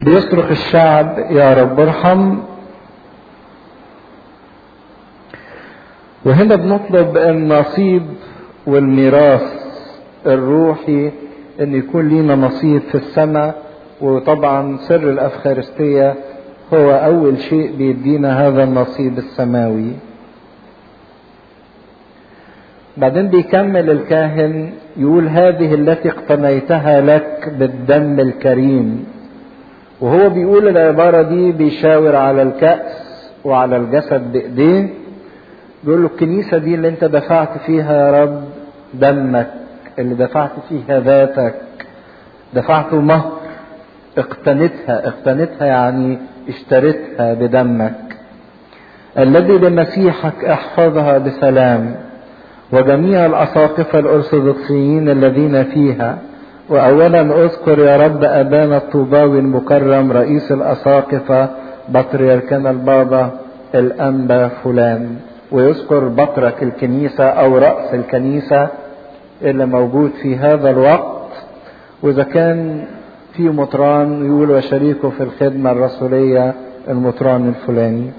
بيصرخ الشعب يا رب ارحم وهنا بنطلب النصيب والميراث الروحي ان يكون لينا نصيب في السماء وطبعا سر الافخارستيه هو اول شيء بيدينا هذا النصيب السماوي بعدين بيكمل الكاهن يقول هذه التي اقتنيتها لك بالدم الكريم وهو بيقول العبارة دي بيشاور على الكأس وعلى الجسد بإيديه بيقول له الكنيسة دي اللي انت دفعت فيها يا رب دمك اللي دفعت فيها ذاتك دفعته مهر اقتنتها اقتنتها يعني اشتريتها بدمك الذي لمسيحك احفظها بسلام وجميع الأساقفة الأرثوذكسيين الذين فيها وأولا أذكر يا رب أبانا الطوباوي المكرم رئيس الأساقفة بطريركنا البابا الأنبا فلان ويذكر بطرك الكنيسة أو رأس الكنيسة اللي موجود في هذا الوقت وإذا كان في مطران يقول وشريكه في الخدمة الرسولية المطران الفلاني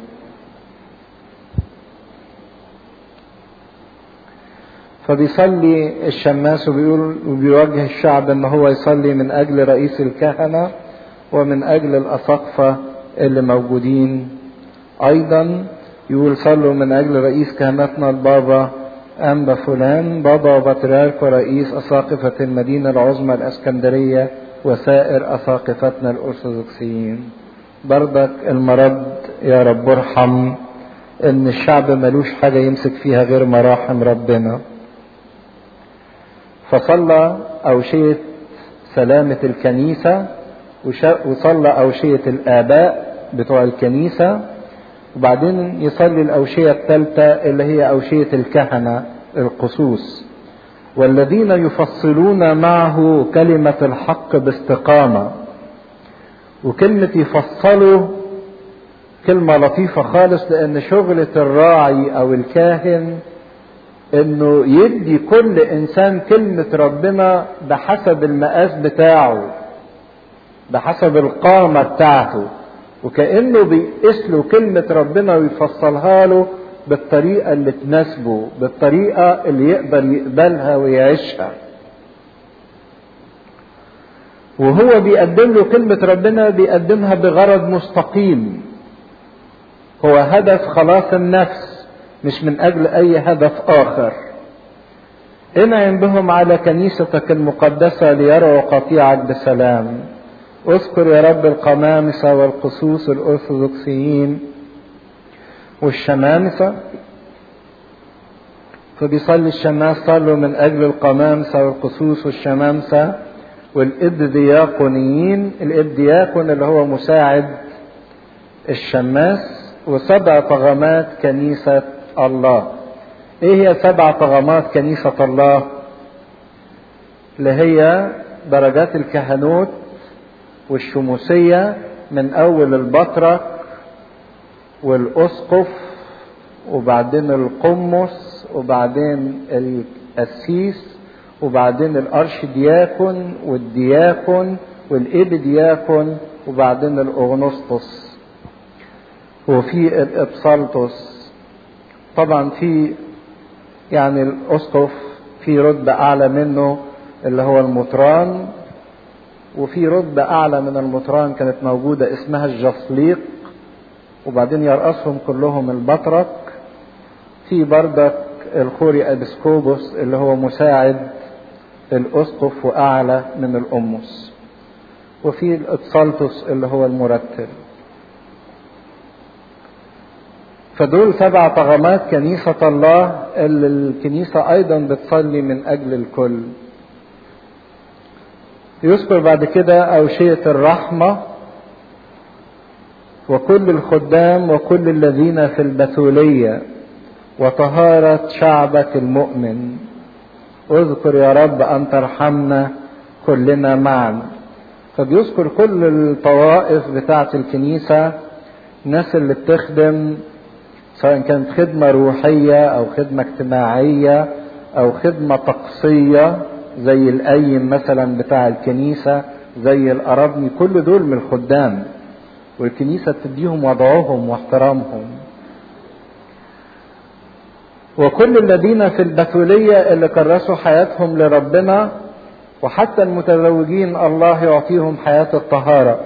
فبيصلي الشماس وبيقول وبيوجه الشعب ان هو يصلي من اجل رئيس الكهنه ومن اجل الاساقفه اللي موجودين ايضا يقول صلوا من اجل رئيس كهنتنا البابا انبا فلان بابا بطريرك ورئيس اساقفه المدينه العظمى الاسكندريه وسائر اساقفتنا الارثوذكسيين بردك المرض يا رب ارحم ان الشعب ملوش حاجه يمسك فيها غير مراحم ربنا فصلى أوشية سلامة الكنيسة وصلى أوشية الآباء بتوع الكنيسة وبعدين يصلي الأوشية الثالثة اللي هي أوشية الكهنة القصوص والذين يفصلون معه كلمة الحق باستقامة وكلمة يفصلوا كلمة لطيفة خالص لأن شغلة الراعي أو الكاهن انه يدي كل انسان كلمة ربنا بحسب المقاس بتاعه بحسب القامة بتاعته وكأنه بيقيس له كلمة ربنا ويفصلها له بالطريقة اللي تناسبه بالطريقة اللي يقدر يقبلها ويعيشها وهو بيقدم له كلمة ربنا بيقدمها بغرض مستقيم هو هدف خلاص النفس مش من أجل أي هدف آخر انعم بهم على كنيستك المقدسة ليروا قطيعك بسلام اذكر يا رب القمامسة والقصوص الأرثوذكسيين والشمامسة فبيصلي الشماس صلوا من أجل القمامسة والقصوص والشمامسة والإبدياقونيين الإبدياقون اللي هو مساعد الشماس وسبع طغمات كنيسة الله ايه هي سبع طغمات كنيسة الله اللي هي درجات الكهنوت والشموسية من اول البطرك والاسقف وبعدين القمص وبعدين القسيس وبعدين الارشدياكون والدياكون والابدياكون وبعدين الاغنسطس وفي الابسالتوس طبعا في يعني الاسقف في رتبة اعلى منه اللي هو المطران وفي رتبة اعلى من المطران كانت موجودة اسمها الجصليق وبعدين يرأسهم كلهم البطرك في بردك الخوري ابسكوبوس اللي هو مساعد الاسقف واعلى من الامس وفي الاتسالتوس اللي هو المرتب فدول سبع طغمات كنيسة الله اللي الكنيسة أيضا بتصلي من أجل الكل يذكر بعد كده أوشية الرحمة وكل الخدام وكل الذين في البتولية وطهارة شعبك المؤمن اذكر يا رب أن ترحمنا كلنا معا فبيذكر كل الطوائف بتاعة الكنيسة الناس اللي بتخدم سواء كانت خدمة روحية أو خدمة اجتماعية أو خدمة طقسية زي القيم مثلا بتاع الكنيسة زي الأرابني كل دول من الخدام والكنيسة تديهم وضعهم واحترامهم وكل الذين في البتولية اللي كرسوا حياتهم لربنا وحتى المتزوجين الله يعطيهم حياة الطهارة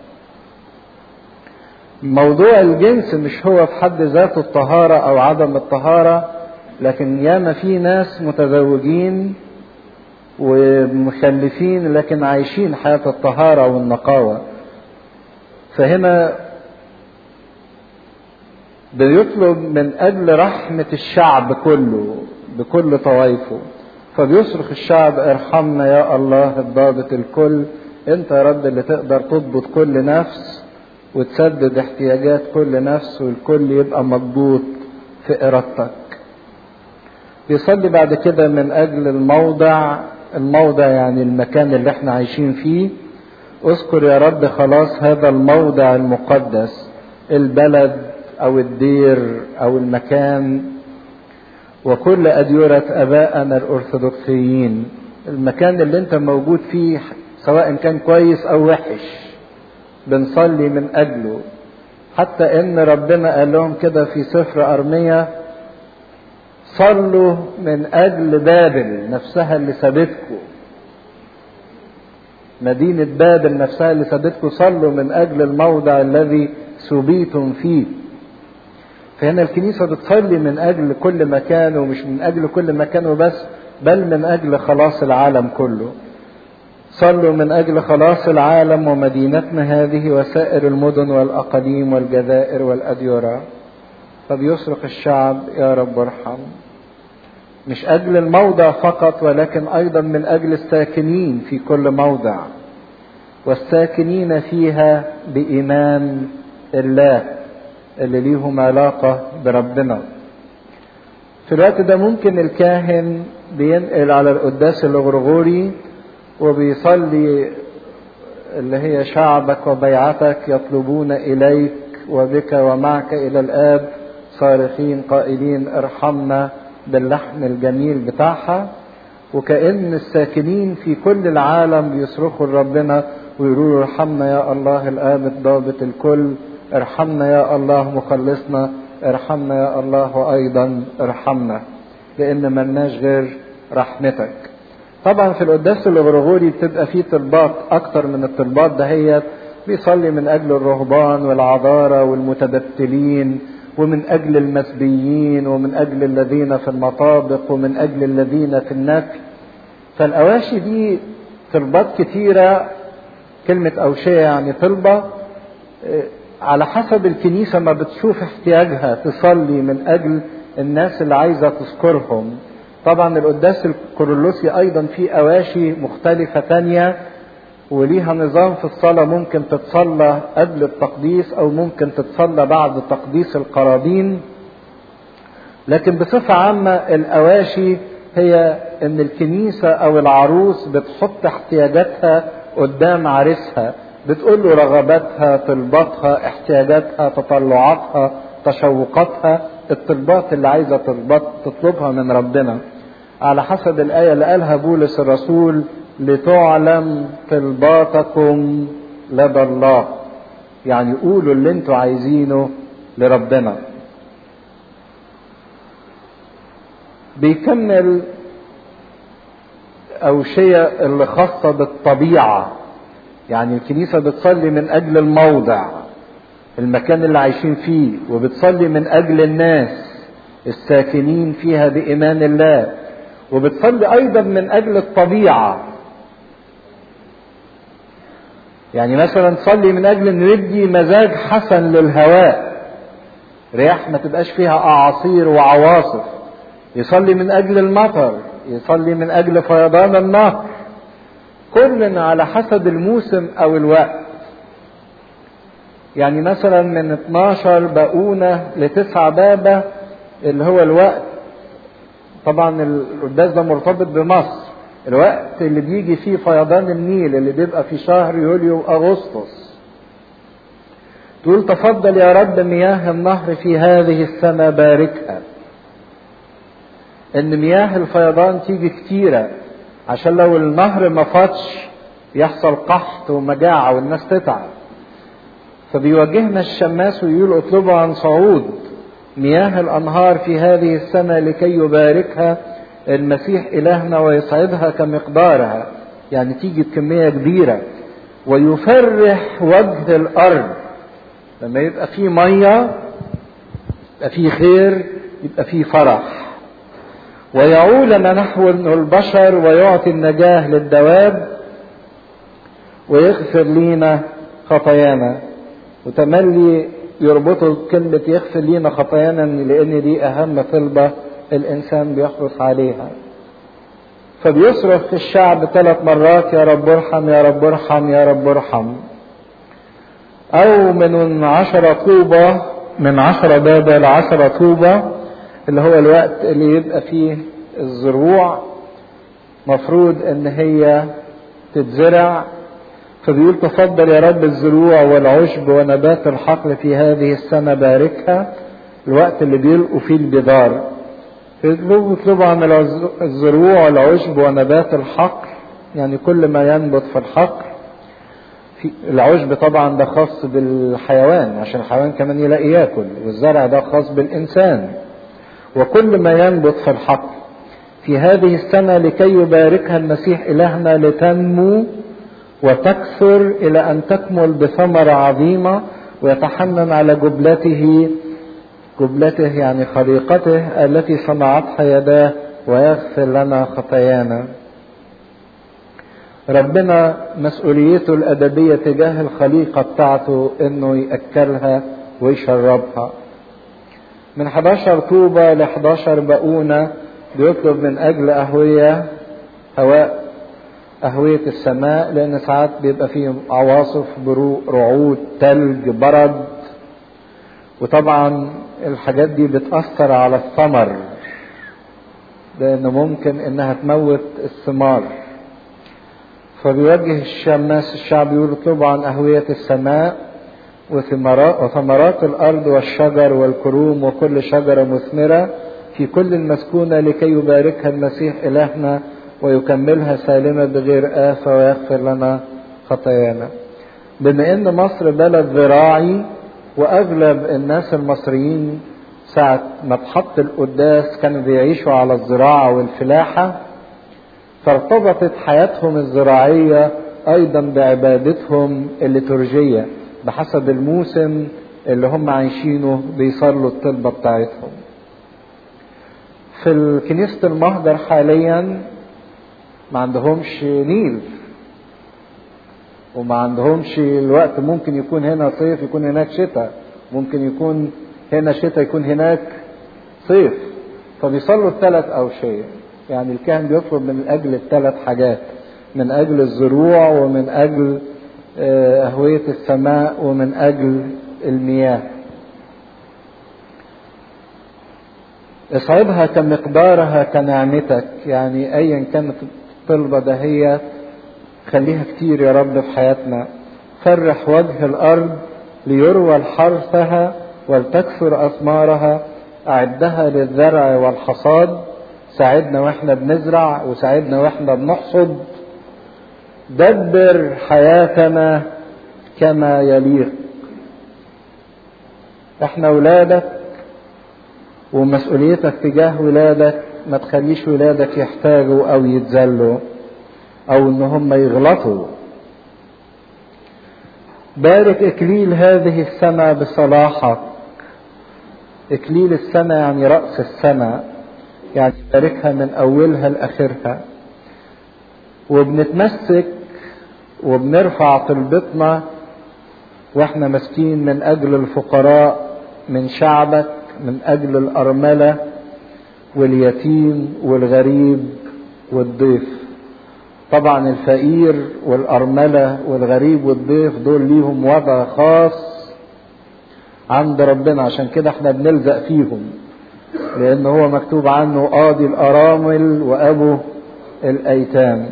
موضوع الجنس مش هو في حد ذاته الطهارة أو عدم الطهارة لكن ياما في ناس متزوجين ومخلفين لكن عايشين حياة الطهارة والنقاوة فهنا بيطلب من أجل رحمة الشعب كله بكل طوائفه فبيصرخ الشعب ارحمنا يا الله الضابط الكل انت يا رب اللي تقدر تضبط كل نفس وتسدد احتياجات كل نفس والكل يبقى مضبوط في ارادتك بيصلي بعد كده من اجل الموضع الموضع يعني المكان اللي احنا عايشين فيه اذكر يا رب خلاص هذا الموضع المقدس البلد او الدير او المكان وكل أديرة أبائنا الأرثوذكسيين المكان اللي أنت موجود فيه سواء كان كويس أو وحش بنصلي من أجله حتى إن ربنا قال لهم كده في سفر أرمية صلوا من أجل بابل نفسها اللي سابتكم مدينة بابل نفسها اللي سابتكم صلوا من أجل الموضع الذي سبيتم فيه فهنا الكنيسة بتصلي من أجل كل مكان ومش من أجل كل مكان وبس بل من أجل خلاص العالم كله صلوا من أجل خلاص العالم ومدينتنا هذه وسائر المدن والأقاليم والجزائر والأديرة فبيصرخ الشعب يا رب ارحم مش أجل الموضع فقط ولكن أيضا من أجل الساكنين في كل موضع والساكنين فيها بإيمان الله اللي ليهم علاقة بربنا في الوقت ده ممكن الكاهن بينقل على القداس الغرغوري وبيصلي اللي هي شعبك وبيعتك يطلبون إليك وبك ومعك إلى الآب صارخين قائلين ارحمنا باللحن الجميل بتاعها وكأن الساكنين في كل العالم بيصرخوا لربنا ويقولوا ارحمنا يا الله الآب الضابط الكل ارحمنا يا الله مخلصنا ارحمنا يا الله وايضا ارحمنا لان ملناش غير رحمتك طبعا في القداس الغرغوري بتبقى فيه طلبات اكتر من الطلبات دهيت بيصلي من اجل الرهبان والعذارى والمتبتلين ومن اجل المسبيين ومن اجل الذين في المطابق ومن اجل الذين في النفي فالاواشي دي طلبات كتيره كلمه اوشيه يعني طلبه على حسب الكنيسة ما بتشوف احتياجها تصلي من أجل الناس اللي عايزة تذكرهم طبعا القداس الكورولوسي أيضا في أواشي مختلفة تانية وليها نظام في الصلاة ممكن تتصلى قبل التقديس أو ممكن تتصلى بعد تقديس القرابين لكن بصفة عامة الأواشي هي إن الكنيسة أو العروس بتحط احتياجاتها قدام عريسها بتقول له رغباتها طلباتها احتياجاتها تطلعاتها تشوقاتها الطلبات اللي عايزة تطلبها من ربنا على حسب الآية اللي قالها بولس الرسول لتعلم طلباتكم لدى الله يعني قولوا اللي انتوا عايزينه لربنا بيكمل أوشية اللي خاصة بالطبيعة يعني الكنيسة بتصلي من أجل الموضع المكان اللي عايشين فيه وبتصلي من أجل الناس الساكنين فيها بإيمان الله وبتصلي أيضا من أجل الطبيعة يعني مثلا تصلي من أجل أن يدي مزاج حسن للهواء رياح ما تبقاش فيها أعاصير وعواصف يصلي من أجل المطر يصلي من أجل فيضان النهر كل على حسب الموسم او الوقت يعني مثلا من 12 بقونة لتسعة بابة اللي هو الوقت طبعا القداس ده مرتبط بمصر الوقت اللي بيجي فيه فيضان النيل اللي بيبقى في شهر يوليو واغسطس تقول تفضل يا رب مياه النهر في هذه السنة باركها ان مياه الفيضان تيجي كتيره عشان لو النهر ما فاتش يحصل قحط ومجاعة والناس تتعب فبيواجهنا الشماس ويقول اطلبوا عن صعود مياه الأنهار في هذه السنة لكي يباركها المسيح إلهنا ويصعدها كمقدارها يعني تيجي بكمية كبيرة ويفرح وجه الأرض لما يبقى فيه مية يبقى فيه خير يبقى فيه فرح ويعولنا نحو البشر ويعطي النجاة للدواب ويغفر لينا خطايانا وتملي يربطوا كلمة يغفر لينا خطايانا لأن دي أهم طلبة الإنسان بيحرص عليها فبيصرخ في الشعب ثلاث مرات يا رب ارحم يا رب ارحم يا رب ارحم أو من عشرة طوبة من عشرة بابا لعشرة طوبة اللي هو الوقت اللي يبقى فيه الزروع مفروض ان هي تتزرع فبيقول تفضل يا رب الزروع والعشب ونبات الحقل في هذه السنة باركها الوقت اللي بيلقوا فيه البذار يطلبوا يطلبوا عن الزروع والعشب ونبات الحقل يعني كل ما ينبت في الحقل في العشب طبعا ده خاص بالحيوان عشان الحيوان كمان يلاقي ياكل والزرع ده خاص بالإنسان وكل ما ينبت في الحقل في هذه السنة لكي يباركها المسيح إلهنا لتنمو وتكثر إلى أن تكمل بثمرة عظيمة ويتحنن على جبلته جبلته يعني خليقته التي صنعتها يداه ويغفر لنا خطايانا ربنا مسؤوليته الأدبية تجاه الخليقة بتاعته إنه يأكلها ويشربها من 11 طوبة ل 11 بقونة بيطلب من أجل أهوية هواء أهوية السماء لأن ساعات بيبقى فيه عواصف بروق رعود تلج برد وطبعا الحاجات دي بتأثر على الثمر لأنه ممكن إنها تموت الثمار فبيوجه الشماس الشعب يقول اطلبوا عن أهوية السماء وثمرات, وثمرات الأرض والشجر والكروم وكل شجرة مثمرة في كل المسكونة لكي يباركها المسيح إلهنا ويكملها سالمة بغير آفة ويغفر لنا خطايانا بما ان مصر بلد زراعي واغلب الناس المصريين ساعة ما اتحط القداس كانوا بيعيشوا على الزراعة والفلاحة فارتبطت حياتهم الزراعية ايضا بعبادتهم الليتورجية بحسب الموسم اللي هم عايشينه بيصلوا الطلبة بتاعتهم في كنيسة المهجر حاليا ما عندهمش نيل وما عندهمش الوقت ممكن يكون هنا صيف يكون هناك شتاء ممكن يكون هنا شتاء يكون هناك صيف فبيصلوا الثلاث أوشية يعني الكاهن بيطلب من أجل الثلاث حاجات من أجل الزروع ومن أجل أهوية السماء ومن أجل المياه اصعبها كمقدارها كنعمتك يعني ايا كانت الطلبة دهية خليها كتير يا رب في حياتنا فرح وجه الارض ليروى حرثها ولتكثر اثمارها اعدها للزرع والحصاد ساعدنا واحنا بنزرع وساعدنا واحنا بنحصد دبر حياتنا كما يليق احنا ولادك ومسؤوليتك تجاه ولادك ما تخليش ولادك يحتاجوا او يتذلوا او ان هم يغلطوا بارك اكليل هذه السنة بصلاحك اكليل السنة يعني رأس السنة يعني باركها من اولها لاخرها وبنتمسك وبنرفع طلبتنا واحنا ماسكين من اجل الفقراء من شعبك من اجل الارمله واليتيم والغريب والضيف طبعا الفقير والارمله والغريب والضيف دول ليهم وضع خاص عند ربنا عشان كده احنا بنلزق فيهم لان هو مكتوب عنه قاضي الارامل وابو الايتام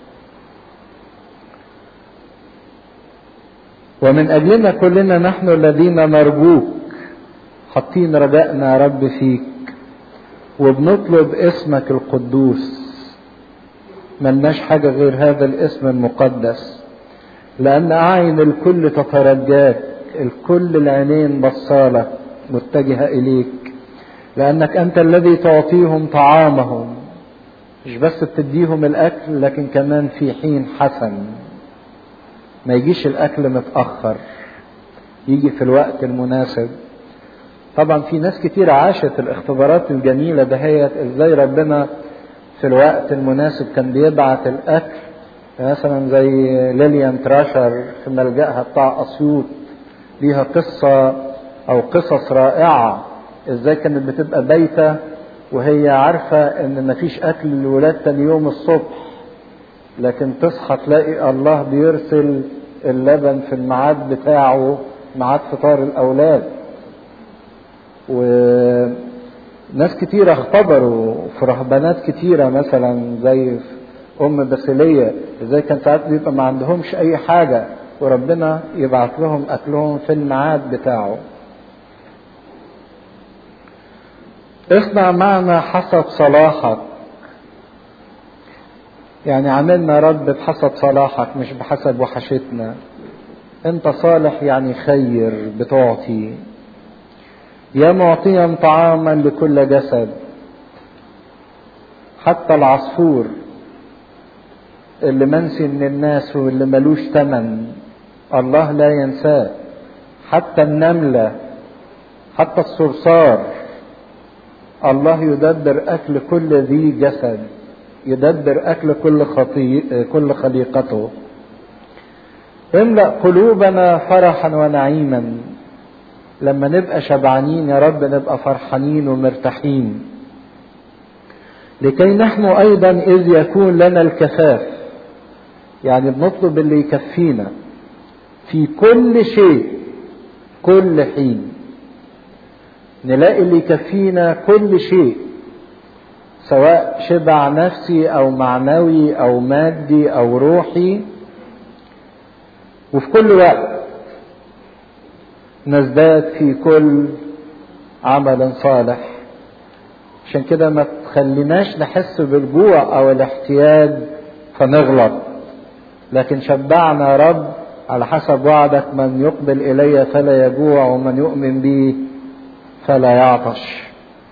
ومن اجلنا كلنا نحن الذين نرجوك حاطين رجائنا يا رب فيك وبنطلب اسمك القدوس ملناش حاجة غير هذا الاسم المقدس لأن أعين الكل تترجاك الكل العينين بصالك متجهة إليك لأنك أنت الذي تعطيهم طعامهم مش بس بتديهم الأكل لكن كمان في حين حسن ما يجيش الأكل متأخر يجي في الوقت المناسب طبعا في ناس كتير عاشت الاختبارات الجميلة دهيت ازاي ربنا في الوقت المناسب كان بيبعت الأكل مثلا زي ليليان تراشر في ملجأها بتاع أسيوط ليها قصة أو قصص رائعة ازاي كانت بتبقى بايتة وهي عارفة ان مفيش اكل للولاد تاني يوم الصبح لكن تصحى تلاقي الله بيرسل اللبن في الميعاد بتاعه ميعاد فطار الاولاد وناس كتيرة اختبروا في رهبانات كتيرة مثلا زي ام باسيلية ازاي كان ساعات بيبقى ما عندهمش اي حاجة وربنا يبعت لهم اكلهم في الميعاد بتاعه اصنع معنا حسب صلاحك يعني عملنا رب بحسب صلاحك مش بحسب وحشتنا انت صالح يعني خير بتعطي يا معطيا طعاما لكل جسد حتى العصفور اللي منسي من الناس واللي ملوش تمن الله لا ينساه حتى النملة حتى الصرصار الله يدبر أكل كل ذي جسد يدبر أكل كل خطي... كل خليقته املأ قلوبنا فرحا ونعيما لما نبقى شبعانين يا رب نبقى فرحانين ومرتاحين لكي نحن أيضا إذ يكون لنا الكفاف يعني بنطلب اللي يكفينا في كل شيء كل حين نلاقي اللي يكفينا كل شيء سواء شبع نفسي او معنوي او مادي او روحي وفي كل وقت نزداد في كل عمل صالح عشان كده ما تخليناش نحس بالجوع او الاحتياج فنغلط لكن شبعنا يا رب على حسب وعدك من يقبل الي فلا يجوع ومن يؤمن بي فلا يعطش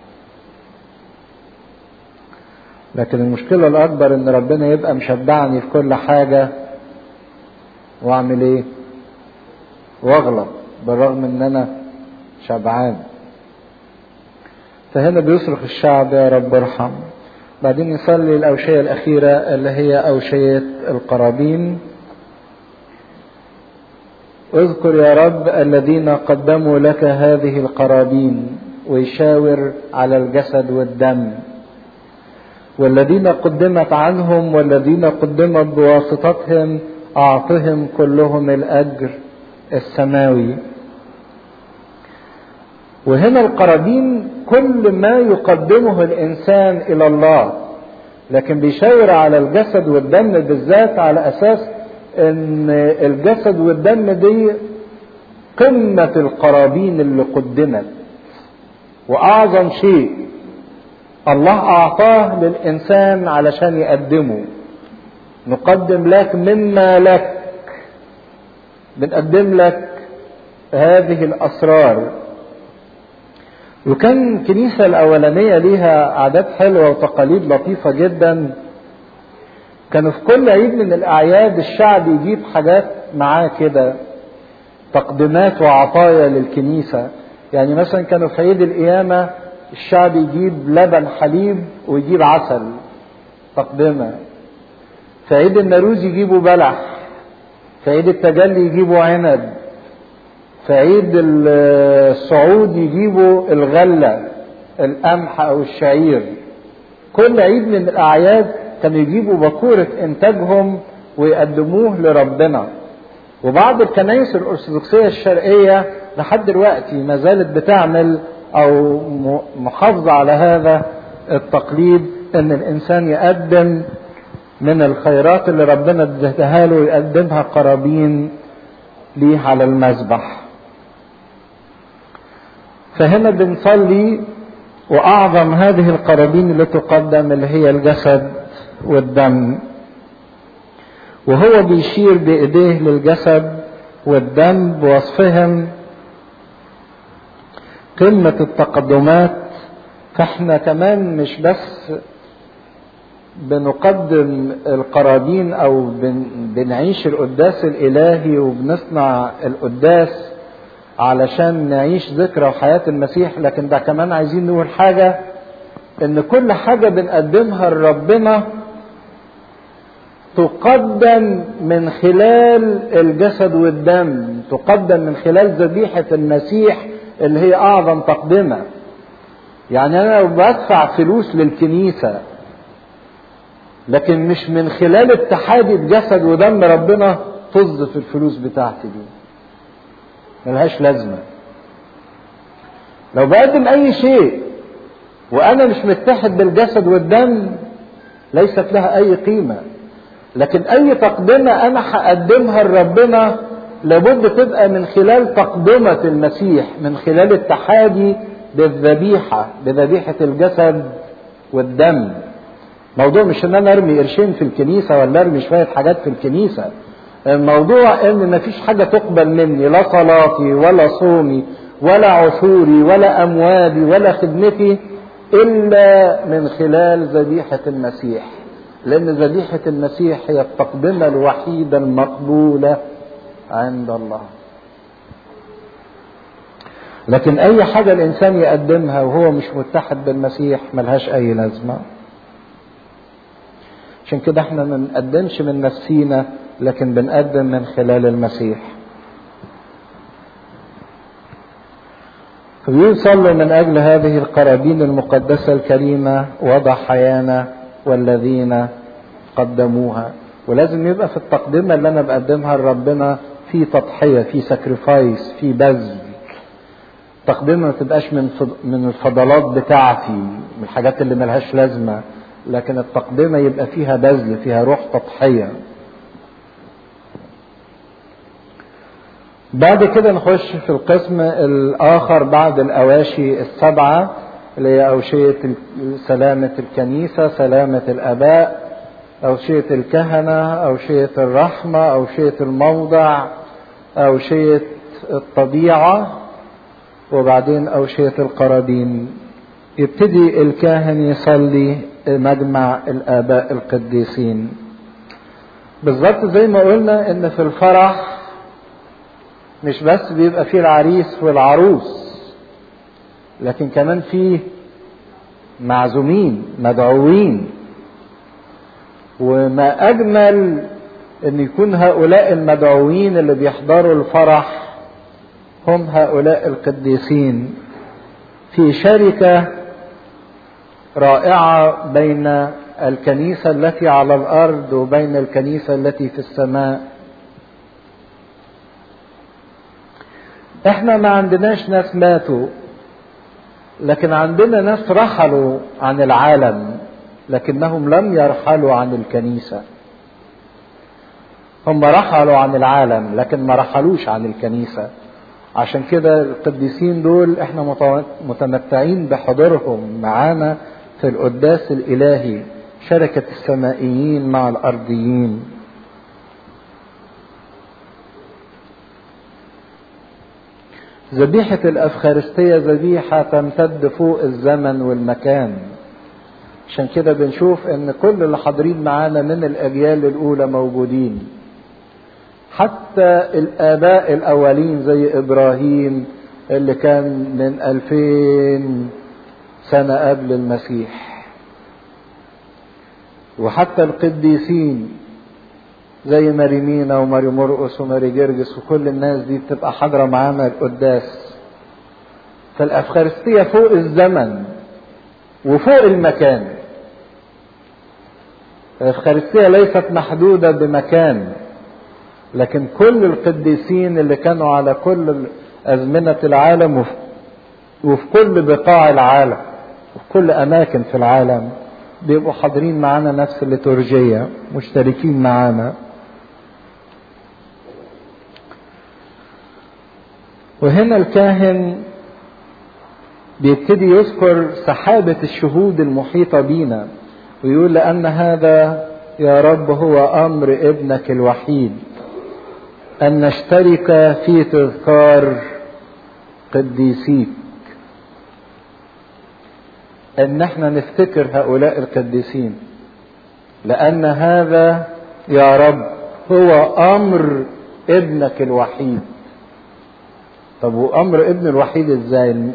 لكن المشكلة الأكبر إن ربنا يبقى مشبعني في كل حاجة وأعمل إيه؟ وأغلط بالرغم إن أنا شبعان. فهنا بيصرخ الشعب يا رب ارحم. بعدين يصلي الأوشية الأخيرة اللي هي أوشية القرابين. اذكر يا رب الذين قدموا لك هذه القرابين ويشاور على الجسد والدم والذين قدمت عنهم والذين قدمت بواسطتهم اعطهم كلهم الاجر السماوي وهنا القرابين كل ما يقدمه الانسان الى الله لكن بيشاور على الجسد والدم بالذات على اساس ان الجسد والدم دي قمة القرابين اللي قدمت واعظم شيء الله اعطاه للانسان علشان يقدمه نقدم لك مما لك بنقدم لك هذه الاسرار وكان الكنيسة الأولانية ليها عادات حلوة وتقاليد لطيفة جدا كانوا في كل عيد من الأعياد الشعب يجيب حاجات معاه كده تقديمات وعطايا للكنيسة يعني مثلا كانوا في عيد القيامة الشعب يجيب لبن حليب ويجيب عسل تقدمة في عيد الناروز يجيبوا بلح في عيد التجلي يجيبوا عنب في عيد الصعود يجيبوا الغلة القمح أو الشعير كل عيد من الأعياد كانوا يجيبوا بكورة إنتاجهم ويقدموه لربنا وبعض الكنائس الأرثوذكسية الشرقية لحد دلوقتي ما زالت بتعمل أو محافظة على هذا التقليد إن الإنسان يقدم من الخيرات اللي ربنا اداها له يقدمها قرابين ليه على المذبح فهنا بنصلي واعظم هذه القرابين اللي تقدم اللي هي الجسد والدم وهو بيشير بإيديه للجسد والدم بوصفهم قمة التقدمات فاحنا كمان مش بس بنقدم القرابين او بن بنعيش القداس الالهي وبنصنع القداس علشان نعيش ذكرى وحياة المسيح لكن ده كمان عايزين نقول حاجة ان كل حاجة بنقدمها لربنا تقدم من خلال الجسد والدم تقدم من خلال ذبيحة المسيح اللي هي اعظم تقدمة يعني انا لو بدفع فلوس للكنيسة لكن مش من خلال اتحادي بجسد ودم ربنا طز في الفلوس بتاعتي دي ملهاش لازمة لو بقدم اي شيء وانا مش متحد بالجسد والدم ليست لها اي قيمة لكن اي تقدمة انا هقدمها لربنا لابد تبقى من خلال تقدمة المسيح من خلال اتحادي بالذبيحة بذبيحة الجسد والدم موضوع مش ان انا ارمي قرشين في الكنيسة ولا ارمي شوية حاجات في الكنيسة الموضوع ان مفيش حاجة تقبل مني لا صلاتي ولا صومي ولا عشوري ولا اموالي ولا خدمتي الا من خلال ذبيحة المسيح لان ذبيحة المسيح هي التقدمة الوحيدة المقبولة عند الله لكن اي حاجة الانسان يقدمها وهو مش متحد بالمسيح ملهاش اي لازمة عشان كده احنا ما بنقدمش من نفسينا لكن بنقدم من خلال المسيح فبيقول صلوا من اجل هذه القرابين المقدسة الكريمة وضع حيانا والذين قدموها ولازم يبقى في التقدمة اللي انا بقدمها لربنا في تضحية في ساكريفايس في بذل التقدمة ما تبقاش من من الفضلات بتاعتي من الحاجات اللي ملهاش لازمة لكن التقدمة يبقى فيها بذل فيها روح تضحية بعد كده نخش في القسم الآخر بعد الأواشي السبعة اللي هي أوشية سلامة الكنيسة سلامة الآباء أوشية الكهنة أوشية الرحمة أوشية الموضع أوشية الطبيعة وبعدين أوشية القرابين يبتدي الكاهن يصلي مجمع الآباء القديسين بالظبط زي ما قلنا إن في الفرح مش بس بيبقى فيه العريس والعروس لكن كمان فيه معزومين مدعوين وما أجمل أن يكون هؤلاء المدعوين اللي بيحضروا الفرح هم هؤلاء القديسين في شركة رائعة بين الكنيسة التي على الأرض وبين الكنيسة التي في السماء احنا ما عندناش ناس ماتوا لكن عندنا ناس رحلوا عن العالم لكنهم لم يرحلوا عن الكنيسة هم رحلوا عن العالم لكن ما رحلوش عن الكنيسة عشان كده القديسين دول احنا متمتعين بحضورهم معانا في القداس الإلهي شركة السمائيين مع الأرضيين ذبيحة الأفخارستية ذبيحة تمتد فوق الزمن والمكان عشان كده بنشوف ان كل اللي حاضرين معانا من الأجيال الأولى موجودين حتى الآباء الأولين زي إبراهيم اللي كان من ألفين سنة قبل المسيح وحتى القديسين زي ماري مينا وماري مرقس وماري جرجس وكل الناس دي بتبقى حاضرة معانا القداس فالأفخارستية فوق الزمن وفوق المكان الأفخارستية ليست محدودة بمكان لكن كل القديسين اللي كانوا على كل أزمنة العالم وفي, وفي كل بقاع العالم وفي كل أماكن في العالم بيبقوا حاضرين معانا نفس الليتورجية مشتركين معانا وهنا الكاهن بيبتدي يذكر سحابة الشهود المحيطة بينا ويقول لأن هذا يا رب هو أمر ابنك الوحيد أن نشترك في تذكار قديسيك ان احنا نفتكر هؤلاء القديسين لان هذا يا رب هو امر ابنك الوحيد طب وامر ابن الوحيد ازاي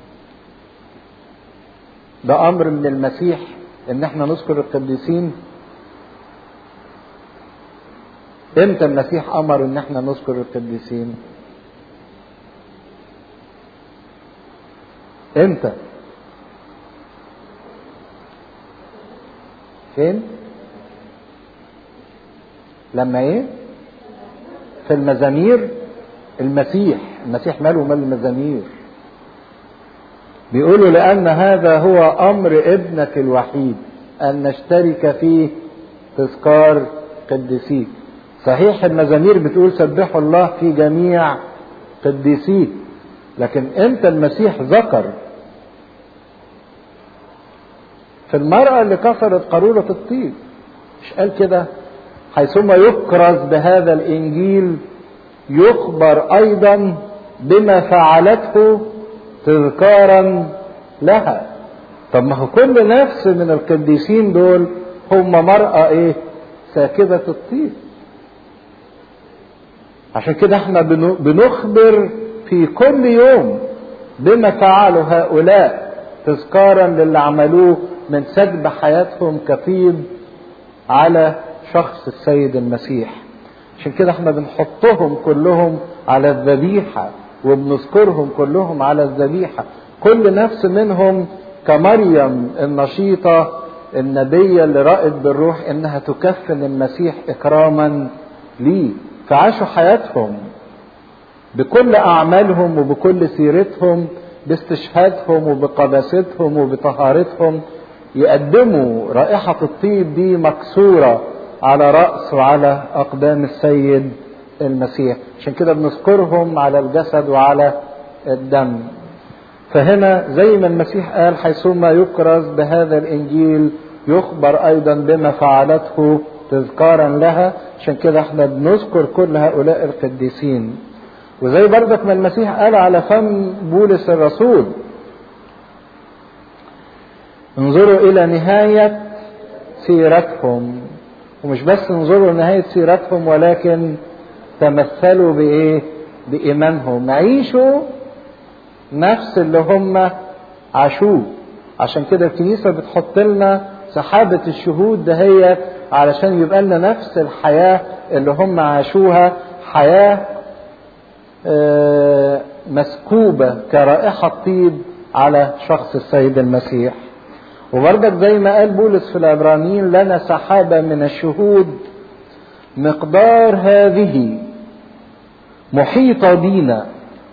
ده امر من المسيح ان احنا نذكر القديسين امتى المسيح امر ان احنا نذكر القديسين امتى فين لما ايه في المزامير المسيح المسيح ماله مال المزامير بيقولوا لأن هذا هو أمر ابنك الوحيد أن نشترك في تذكار قديسيك صحيح المزامير بتقول سبحوا الله في جميع قديسيك لكن امتى المسيح ذكر في المرأة اللي كسرت قارورة الطيب مش قال كده حيثما يكرز بهذا الإنجيل يخبر أيضا بما فعلته تذكارا لها طب ما هو كل نفس من القديسين دول هم مرأة ايه ساكبة الطيب عشان كده احنا بنخبر في كل يوم بما فعله هؤلاء تذكارا للي عملوه من سجب حياتهم كطيب على شخص السيد المسيح عشان كده احنا بنحطهم كلهم على الذبيحة وبنذكرهم كلهم على الذبيحة كل نفس منهم كمريم النشيطة النبية اللي رأت بالروح انها تكفن المسيح اكراما ليه فعاشوا حياتهم بكل اعمالهم وبكل سيرتهم باستشهادهم وبقداستهم وبطهارتهم يقدموا رائحة الطيب دي مكسورة على رأس وعلى أقدام السيد المسيح عشان كده بنذكرهم على الجسد وعلى الدم فهنا زي ما المسيح قال حيثما يكرز بهذا الإنجيل يخبر أيضا بما فعلته تذكارا لها عشان كده احنا بنذكر كل هؤلاء القديسين وزي برضك ما المسيح قال على فم بولس الرسول انظروا الى نهاية سيرتهم ومش بس انظروا لنهاية سيرتهم ولكن تمثلوا بايه بايمانهم عيشوا نفس اللي هم عاشوه عشان كده الكنيسة بتحط لنا سحابة الشهود دهيت علشان يبقى لنا نفس الحياة اللي هم عاشوها حياة مسكوبة كرائحة طيب على شخص السيد المسيح وبرضك زي ما قال بولس في العبرانيين لنا سحابة من الشهود مقدار هذه محيطة بينا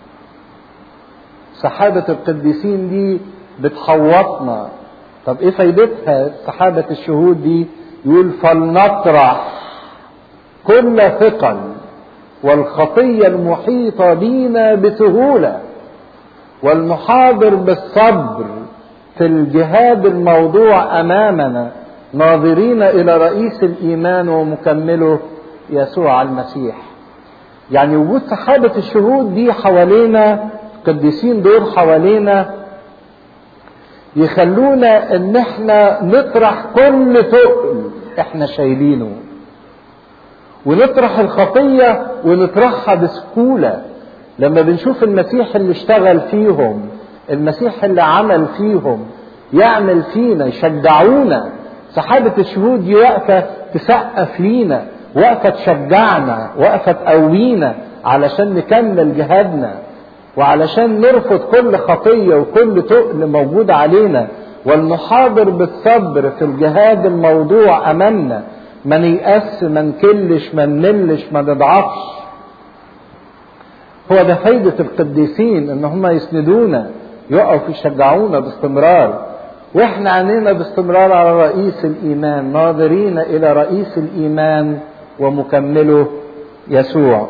سحابة القديسين دي بتحوطنا طب ايه فايدتها سحابة الشهود دي يقول فلنطرح كل ثقل والخطية المحيطة بينا بسهولة والمحاضر بالصبر في الجهاد الموضوع أمامنا ناظرين إلى رئيس الإيمان ومكمله يسوع المسيح يعني وجود سحابة الشهود دي حوالينا القديسين دول حوالينا يخلونا ان احنا نطرح كل تقل احنا شايلينه ونطرح الخطية ونطرحها بسهولة لما بنشوف المسيح اللي اشتغل فيهم المسيح اللي عمل فيهم يعمل فينا يشجعونا سحابة الشهود دي واقفة تسقف لينا واقفة تشجعنا واقفة تقوينا علشان نكمل جهادنا وعلشان نرفض كل خطية وكل تقل موجود علينا والنحاضر بالصبر في الجهاد الموضوع أمامنا ما نيأس ما نكلش ما نملش ما نضعفش هو ده فايدة القديسين ان هم يسندونا يقفوا يشجعونا باستمرار واحنا عينينا باستمرار على رئيس الايمان ناظرين الى رئيس الايمان ومكمله يسوع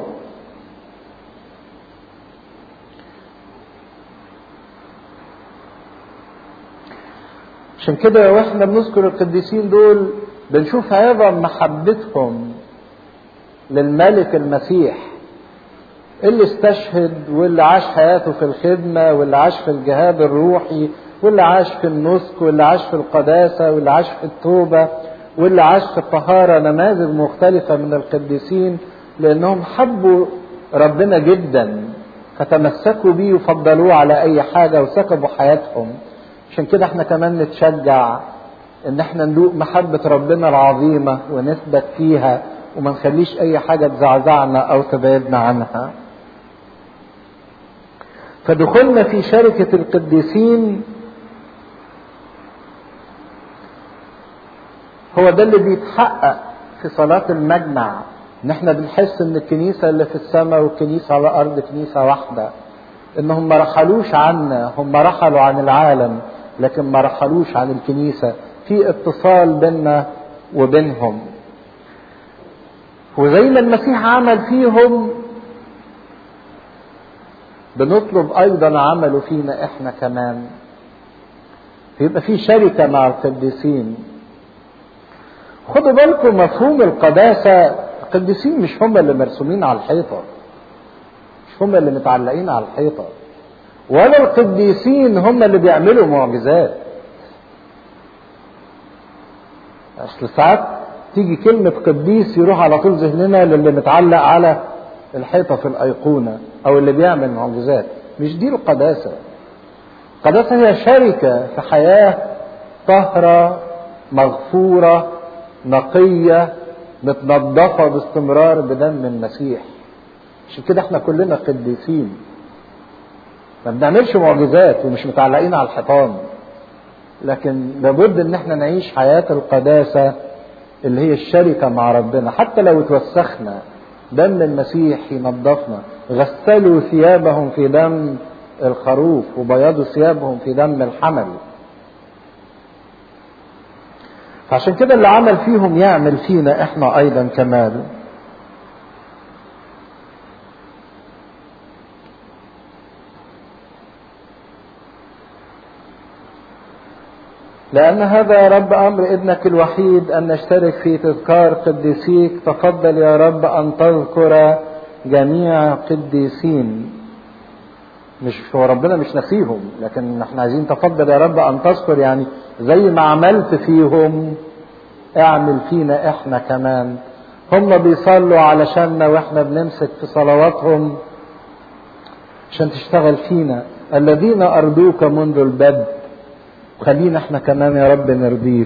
عشان كده واحنا بنذكر القديسين دول بنشوف عظم محبتهم للملك المسيح اللي استشهد واللي عاش حياته في الخدمة واللي عاش في الجهاد الروحي واللي عاش في النسك واللي عاش في القداسة واللي عاش في التوبة واللي عاش في الطهارة نماذج مختلفة من القديسين لأنهم حبوا ربنا جدا فتمسكوا بيه وفضلوه على أي حاجة وسكبوا حياتهم عشان كده احنا كمان نتشجع ان احنا ندوق محبة ربنا العظيمة ونثبت فيها وما نخليش اي حاجة تزعزعنا او تبعدنا عنها فدخولنا في شركة القديسين هو ده اللي بيتحقق في صلاة المجمع ان احنا بنحس ان الكنيسة اللي في السماء والكنيسة على الارض كنيسة واحدة انهم ما رحلوش عنا هم رحلوا عن العالم لكن ما رحلوش عن الكنيسة في اتصال بيننا وبينهم وزي ما المسيح عمل فيهم بنطلب ايضا عمله فينا احنا كمان يبقى في شركة مع القديسين خدوا بالكم مفهوم القداسة القديسين مش هم اللي مرسومين على الحيطة مش هم اللي متعلقين على الحيطة ولا القديسين هم اللي بيعملوا معجزات اصل ساعات تيجي كلمة قديس يروح على طول ذهننا للي متعلق على الحيطة في الأيقونة أو اللي بيعمل معجزات مش دي القداسة القداسة هي شركة في حياة طهرة مغفورة نقية متنظفة باستمرار بدم المسيح عشان كده احنا كلنا قديسين ما بنعملش معجزات ومش متعلقين على الحيطان لكن لابد ان احنا نعيش حياة القداسة اللي هي الشركة مع ربنا حتى لو اتوسخنا دم المسيح ينظفنا غسلوا ثيابهم في دم الخروف وبيضوا ثيابهم في دم الحمل فعشان كده اللي عمل فيهم يعمل فينا احنا ايضا كمال لأن هذا يا رب أمر ابنك الوحيد أن نشترك في تذكار قديسيك تفضل يا رب أن تذكر جميع قديسين مش هو ربنا مش نسيهم لكن احنا عايزين تفضل يا رب أن تذكر يعني زي ما عملت فيهم اعمل فينا احنا كمان هم بيصلوا علشاننا واحنا بنمسك في صلواتهم عشان تشتغل فينا الذين أرضوك منذ البدء خلينا احنا كمان يا رب نرضيك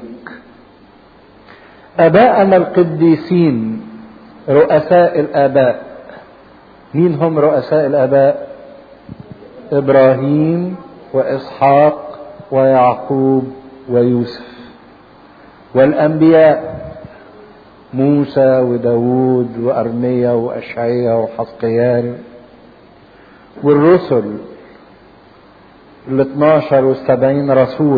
اباءنا القديسين رؤساء الاباء مين هم رؤساء الاباء ابراهيم واسحاق ويعقوب ويوسف والانبياء موسى وداود وارميا واشعيا وحسقيال والرسل ال 12 والسبعين رسول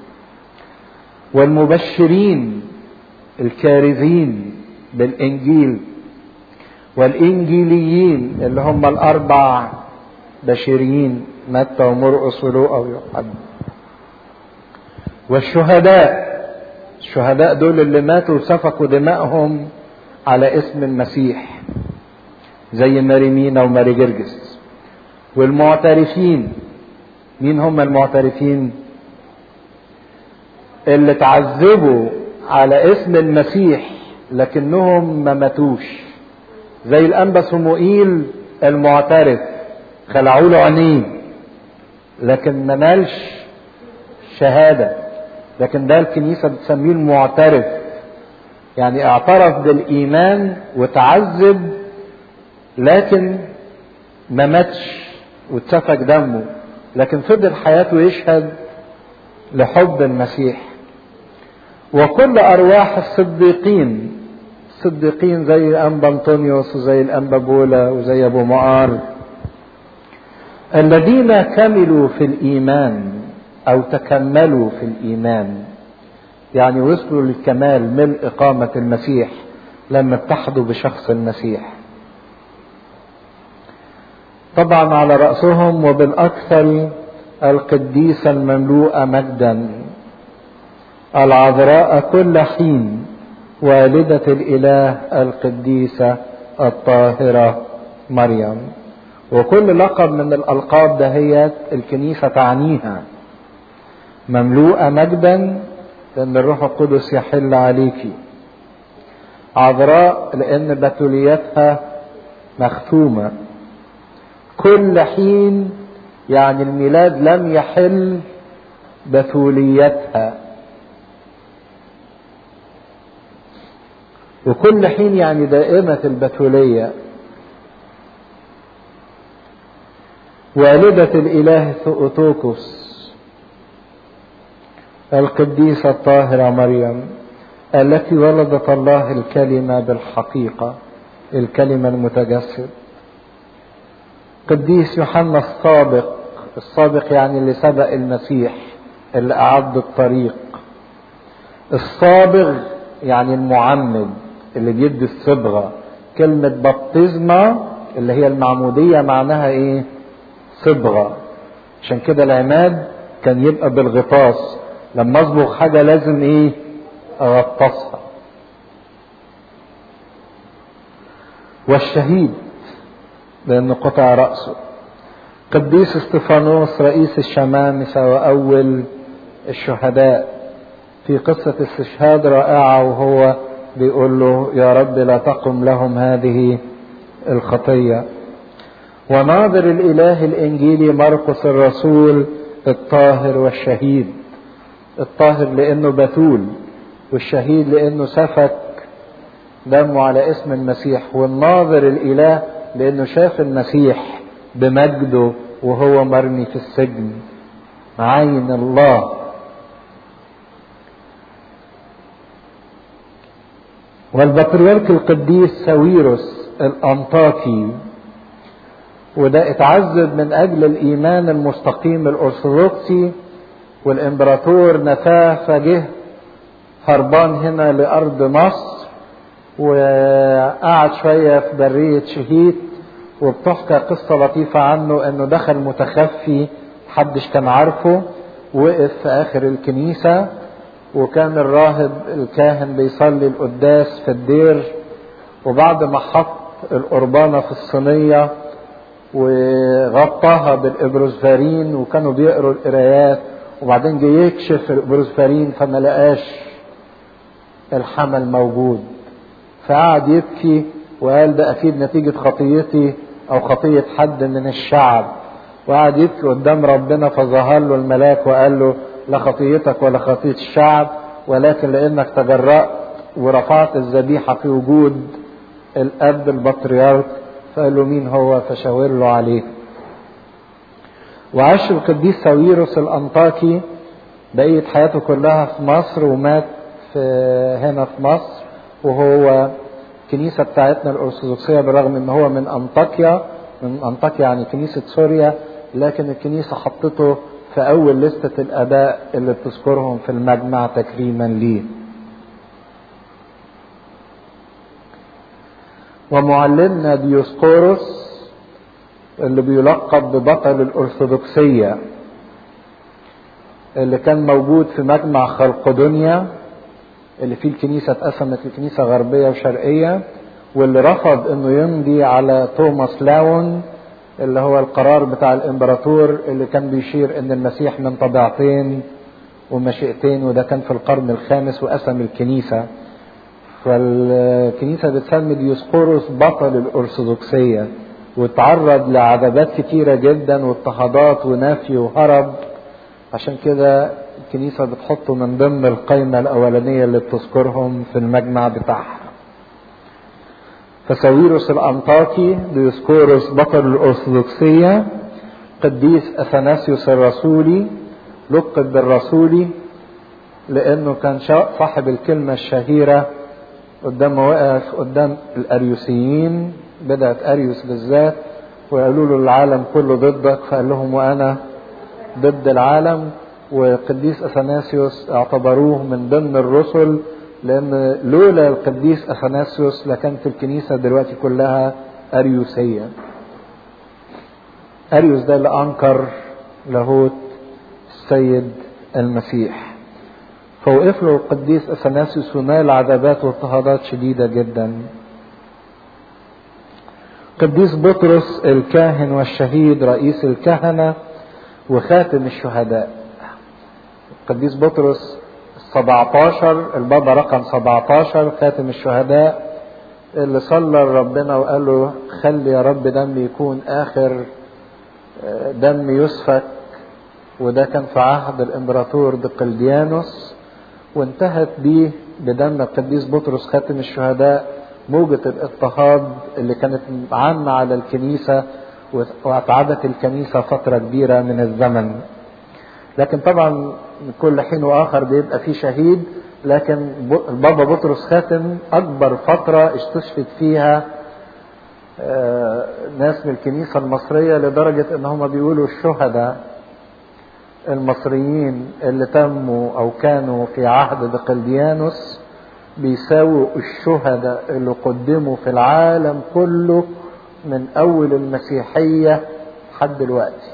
والمبشرين الكارزين بالإنجيل والإنجيليين اللي هم الأربع بشريين متى ومرقس ولوقا ويوحنا والشهداء الشهداء دول اللي ماتوا وسفكوا دمائهم على اسم المسيح زي ماري مينا وماري جرجس والمعترفين مين هم المعترفين اللي تعذبوا على اسم المسيح لكنهم ما ماتوش زي الانبا صموئيل المعترف خلعوا له عينيه لكن ما نالش شهاده لكن ده الكنيسه بتسميه المعترف يعني اعترف بالايمان وتعذب لكن ما ماتش واتسفك دمه لكن فضل حياته يشهد لحب المسيح وكل ارواح الصديقين الصديقين زي الانبا انطونيوس وزي الانبا بولا وزي ابو معار الذين كملوا في الايمان او تكملوا في الايمان يعني وصلوا للكمال من اقامه المسيح لما اتحدوا بشخص المسيح طبعا على رأسهم وبالأكثر القديسة المملوءة مجدا العذراء كل حين والدة الإله القديسة الطاهرة مريم وكل لقب من الألقاب دهيت الكنيسة تعنيها مملوءة مجدا لأن الروح القدس يحل عليكي عذراء لأن بتوليتها مختومة كل حين يعني الميلاد لم يحل بتوليتها وكل حين يعني دائمة البتولية والدة الإله ثؤتوكس القديسة الطاهرة مريم التي ولدت الله الكلمة بالحقيقة الكلمة المتجسد قديس يوحنا السابق السابق يعني اللي سبق المسيح اللي أعد الطريق الصابغ يعني المعمد اللي بيدي الصبغة كلمة بطزمة اللي هي المعمودية معناها ايه صبغة عشان كده العماد كان يبقى بالغطاس لما اصبغ حاجة لازم ايه اغطسها والشهيد لانه قطع رأسه قديس استفانوس رئيس الشمامسة واول الشهداء في قصة استشهاد رائعة وهو بيقول له يا رب لا تقم لهم هذه الخطية وناظر الإله الإنجيلي مرقس الرسول الطاهر والشهيد الطاهر لأنه بتول والشهيد لأنه سفك دمه على اسم المسيح والناظر الإله لأنه شاف المسيح بمجده وهو مرمي في السجن عين الله والبطريرك القديس ساويروس الأنطاكي وده اتعذب من أجل الإيمان المستقيم الأرثوذكسي والإمبراطور نفاه فجه هربان هنا لأرض مصر وقعد شوية في برية شهيت وبتحكى قصة لطيفة عنه انه دخل متخفي محدش كان عارفه وقف في اخر الكنيسة وكان الراهب الكاهن بيصلي القداس في الدير وبعد ما حط القربانة في الصينية وغطاها بالإبروزفارين وكانوا بيقروا القرايات وبعدين جه يكشف الإبروزفارين فما لقاش الحمل موجود فقعد يبكي وقال ده أكيد نتيجة خطيتي أو خطية حد من الشعب وقعد يبكي قدام ربنا فظهر له الملاك وقال له لا خطيتك ولا خطية الشعب ولكن لأنك تجرأت ورفعت الذبيحة في وجود الأب البطريرك فقال له مين هو فشاور له عليه وعاش القديس ساويروس الأنطاكي بقية حياته كلها في مصر ومات في هنا في مصر وهو الكنيسة بتاعتنا الأرثوذكسية بالرغم إن هو من أنطاكيا من أنطاكيا يعني كنيسة سوريا لكن الكنيسة حطته في أول لستة الآباء اللي بتذكرهم في المجمع تكريما ليه. ومعلمنا ديوسقورس اللي بيلقب ببطل الأرثوذكسية اللي كان موجود في مجمع خلقدونيا اللي فيه الكنيسة اتقسمت لكنيسة غربية وشرقية واللي رفض انه يمضي على توماس لاون اللي هو القرار بتاع الامبراطور اللي كان بيشير ان المسيح من طبيعتين ومشيئتين وده كان في القرن الخامس وقسم الكنيسة فالكنيسة بتسمي ديوسقورس بطل الأرثوذكسية واتعرض لعذابات كتيرة جدا واضطهادات ونفي وهرب عشان كده الكنيسة بتحطه من ضمن القائمة الأولانية اللي بتذكرهم في المجمع بتاعها فساويروس الأنطاكي ديوسكوروس بطل الأرثوذكسية قديس أثناسيوس الرسولي لقب بالرسولي لأنه كان صاحب الكلمة الشهيرة قدام وقف قدام الأريوسيين بدأت أريوس بالذات وقالوا له العالم كله ضدك فقال لهم وأنا ضد العالم وقديس اثناسيوس اعتبروه من ضمن الرسل لان لولا القديس اثناسيوس لكانت الكنيسه دلوقتي كلها اريوسيه اريوس ده اللي انكر لاهوت السيد المسيح فوقف له القديس اثناسيوس ونال عذابات واضطهادات شديده جدا قديس بطرس الكاهن والشهيد رئيس الكهنه وخاتم الشهداء قديس بطرس 17 البابا رقم 17 خاتم الشهداء اللي صلى لربنا وقال له خلي يا رب دم يكون اخر دم يسفك وده كان في عهد الامبراطور دقلديانوس وانتهت بيه بدم القديس بطرس خاتم الشهداء موجة الاضطهاد اللي كانت عامة على الكنيسة واتعبت الكنيسة فترة كبيرة من الزمن لكن طبعا من كل حين واخر بيبقى في شهيد لكن البابا بطرس خاتم اكبر فترة استشهد فيها ناس من الكنيسة المصرية لدرجة ان هم بيقولوا الشهداء المصريين اللي تموا او كانوا في عهد دقلديانوس بيساووا الشهداء اللي قدموا في العالم كله من اول المسيحية لحد دلوقتي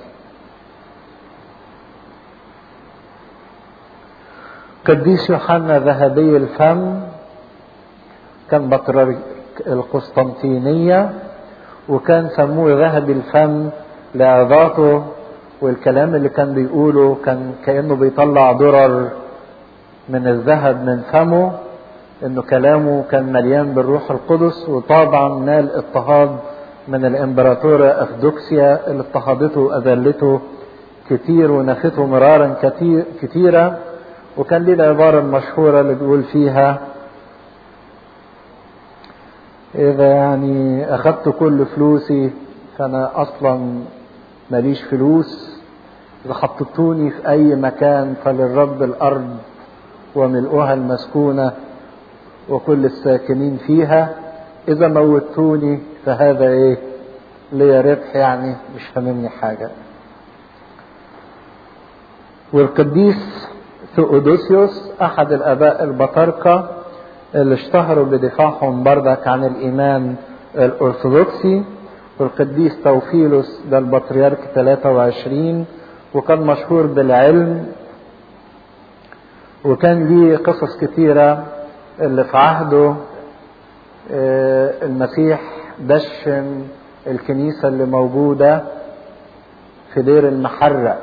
قديس يوحنا ذهبي الفم كان بطريرك القسطنطينية وكان سموه ذهبي الفم لعظاته والكلام اللي كان بيقوله كان كأنه بيطلع درر من الذهب من فمه انه كلامه كان مليان بالروح القدس وطبعا نال اضطهاد من الامبراطورة افدوكسيا اللي اضطهدته واذلته كتير ونفته مرارا كتير كتيرة وكان ليه العبارة المشهورة اللي بيقول فيها إذا يعني أخذت كل فلوسي فأنا أصلا ماليش فلوس إذا حطيتوني في أي مكان فللرب الأرض وملؤها المسكونة وكل الساكنين فيها إذا موتوني فهذا إيه ليا ربح يعني مش هاممني حاجة والقديس ثؤودوسيوس أحد الآباء البطاركة اللي اشتهروا بدفاعهم بردك عن الإيمان الأرثوذكسي والقديس توفيلوس ده البطريرك 23 وكان مشهور بالعلم وكان ليه قصص كتيرة اللي في عهده المسيح دشن الكنيسة اللي موجودة في دير المحرق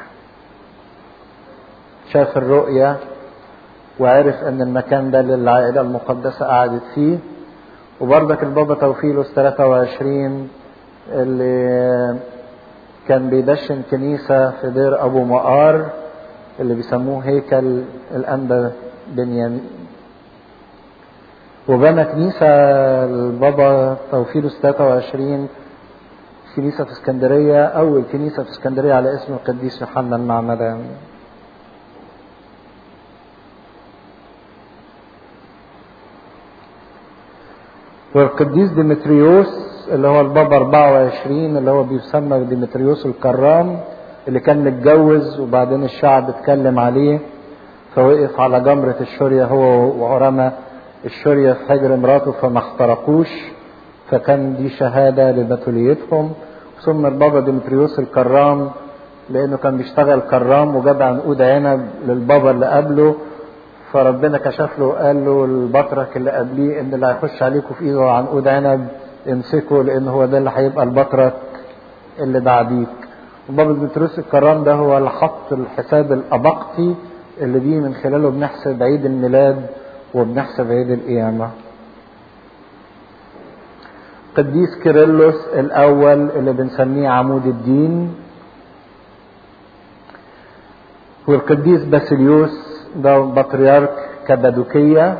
شاف الرؤية وعرف ان المكان ده للعائلة المقدسة قعدت فيه وبرضك البابا توفيلوس 23 اللي كان بيدشن كنيسة في دير أبو مقار اللي بيسموه هيكل الأنبا بنيامين وبنى كنيسة البابا توفيلوس 23 كنيسة في اسكندرية أول كنيسة في اسكندرية على اسم القديس يوحنا المعمدان والقديس ديمتريوس اللي هو البابا 24 اللي هو بيسمى ديمتريوس الكرام اللي كان متجوز وبعدين الشعب اتكلم عليه فوقف على جمرة الشورية هو ورمى الشورية في حجر مراته فما اخترقوش فكان دي شهادة لبتوليتهم ثم البابا ديمتريوس الكرام لانه كان بيشتغل كرام وجاب عنقود عنب للبابا اللي قبله فربنا كشف له قال له البطرك اللي قبليه ان اللي هيخش عليكم في ايده عنقود عنب امسكه لان هو ده اللي هيبقى البطرك اللي بعديك وبابا ديمتريوس الكرام ده هو اللي حط الحساب الابقطي اللي بيه من خلاله بنحسب عيد الميلاد وبنحسب عيد القيامه قديس كيرلس الاول اللي بنسميه عمود الدين والقديس باسيليوس ده بطريرك كبادوكية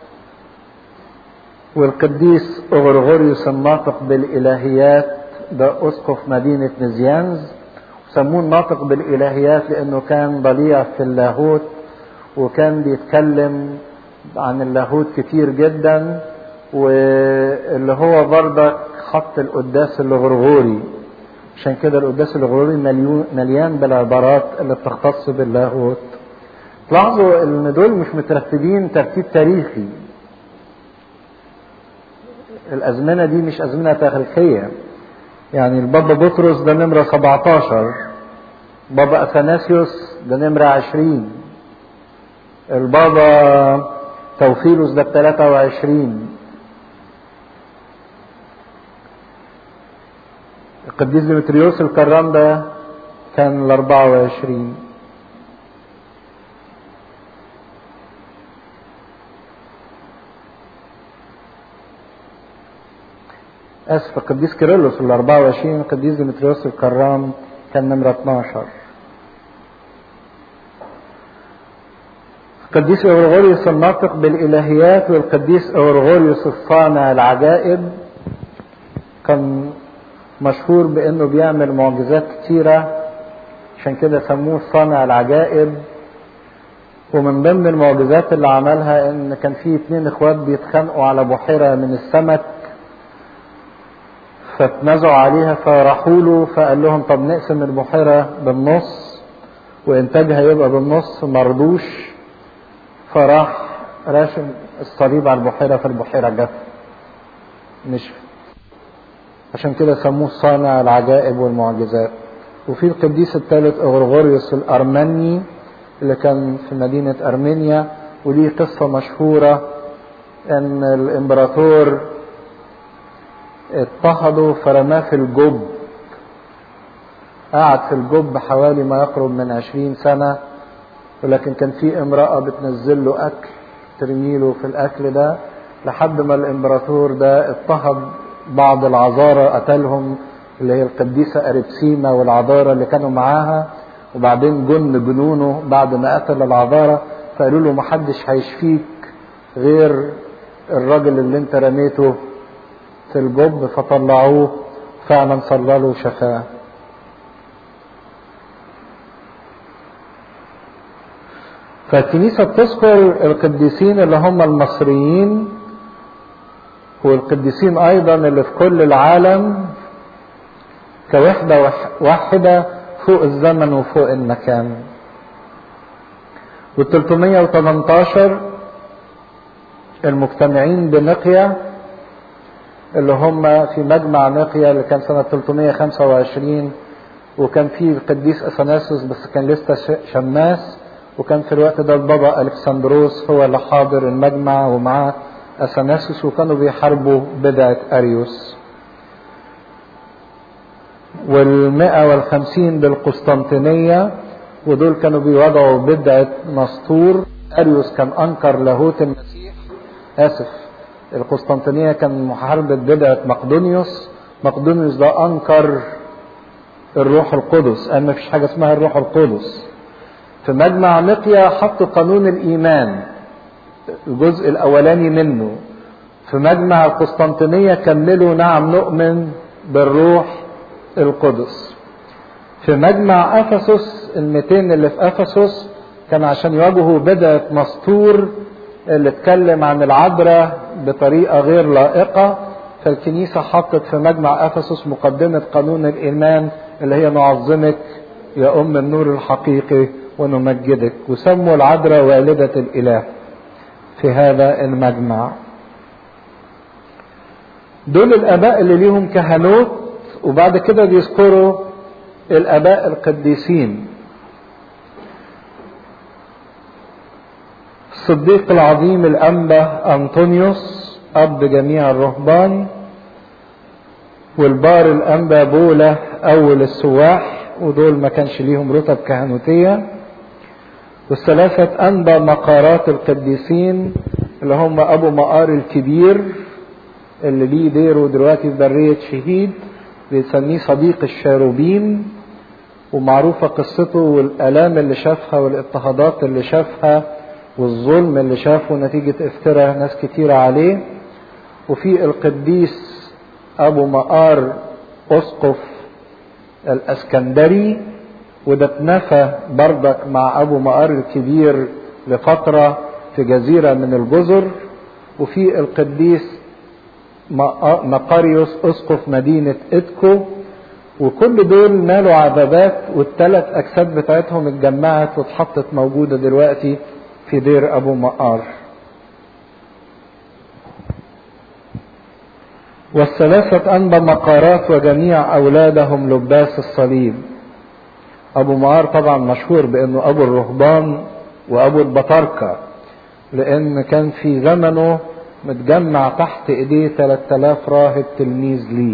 والقديس أغرغوريوس الناطق بالإلهيات ده أسقف مدينة نزيانز سموه الناطق بالإلهيات لأنه كان ضليع في اللاهوت وكان بيتكلم عن اللاهوت كتير جدا واللي هو برضك خط القداس الغرغوري عشان كده القداس الغرغوري مليان بالعبارات اللي بتختص باللاهوت لاحظوا ان دول مش مترتبين ترتيب تاريخي الازمنه دي مش ازمنه تاريخيه يعني البابا بطرس ده نمره 17 بابا اثناسيوس ده نمره 20 البابا توفيلوس ده 23 القديس ديمتريوس الكرام ده كان ال 24 اسف القديس كيرلس ال 24 القديس ديمتريوس الكرام كان نمرة 12 القديس اورغوريوس الناطق بالالهيات والقديس اورغوريوس الصانع العجائب كان مشهور بانه بيعمل معجزات كتيرة عشان كده سموه صانع العجائب ومن ضمن المعجزات اللي عملها ان كان في اتنين اخوات بيتخانقوا على بحيرة من السمك فاتنازعوا عليها فراحوا له فقال لهم طب نقسم البحيرة بالنص وانتاجها يبقى بالنص مرضوش فراح راشم الصليب على البحيرة فالبحيرة جت نشفت عشان كده سموه صانع العجائب والمعجزات وفي القديس الثالث اغرغوريوس الارمني اللي كان في مدينة ارمينيا وليه قصة مشهورة ان الامبراطور اضطهده فرماه في الجب قعد في الجب حوالي ما يقرب من عشرين سنة ولكن كان في امرأة بتنزل له أكل ترميله في الأكل ده لحد ما الإمبراطور ده اضطهد بعض العذارى قتلهم اللي هي القديسة أريبسيما والعذارى اللي كانوا معاها وبعدين جن جنونه بعد ما قتل العذارى فقالوا له محدش هيشفيك غير الراجل اللي انت رميته في الجب فطلعوه فعلا صلى له وشفاه فالكنيسة بتذكر القديسين اللي هم المصريين والقديسين أيضا اللي في كل العالم كوحدة واحدة فوق الزمن وفوق المكان وال 318 المجتمعين بنقيا اللي هم في مجمع نقيا اللي كان سنة 325 وكان فيه القديس أثناسوس بس كان لسه شماس وكان في الوقت ده البابا ألكسندروس هو اللي حاضر المجمع ومعاه أثناسوس وكانوا بيحاربوا بدعة أريوس والمئة والخمسين بالقسطنطينية ودول كانوا بيوضعوا بدعة نسطور أريوس كان أنكر لاهوت المسيح آسف القسطنطينية كان محاربة بدعة مقدونيوس مقدونيوس ده أنكر الروح القدس قال ما فيش حاجة اسمها الروح القدس في مجمع نقيا حطوا قانون الإيمان الجزء الأولاني منه في مجمع القسطنطينية كملوا نعم نؤمن بالروح القدس في مجمع أفسس الميتين اللي في أفسس كان عشان يواجهوا بدعة مسطور اللي اتكلم عن العذراء بطريقة غير لائقة فالكنيسة حطت في مجمع أفسس مقدمة قانون الإيمان اللي هي نعظمك يا أم النور الحقيقي ونمجدك وسموا العذراء والدة الإله في هذا المجمع دول الآباء اللي ليهم كهنوت وبعد كده بيذكروا الآباء القديسين الصديق العظيم الأنبا أنطونيوس أب جميع الرهبان والبار الأنبا بولا أول السواح ودول ما كانش ليهم رتب كهنوتية والثلاثة أنبا مقارات القديسين اللي هم أبو مقار الكبير اللي ليه ديره دلوقتي في برية شهيد بيسميه صديق الشاروبين ومعروفة قصته والآلام اللي شافها والاضطهادات اللي شافها والظلم اللي شافه نتيجة افتراء ناس كتيرة عليه وفي القديس أبو مقار أسقف الأسكندري وده اتنفى بردك مع أبو مقار الكبير لفترة في جزيرة من الجزر وفي القديس مقاريوس أسقف مدينة إدكو وكل دول نالوا عذابات والثلاث أجساد بتاعتهم اتجمعت واتحطت موجودة دلوقتي في دير أبو مقار والثلاثة أنبا مقارات وجميع أولادهم لباس الصليب أبو مقار طبعا مشهور بأنه أبو الرهبان وأبو البطاركة لأن كان في زمنه متجمع تحت إيديه 3000 راهب تلميذ ليه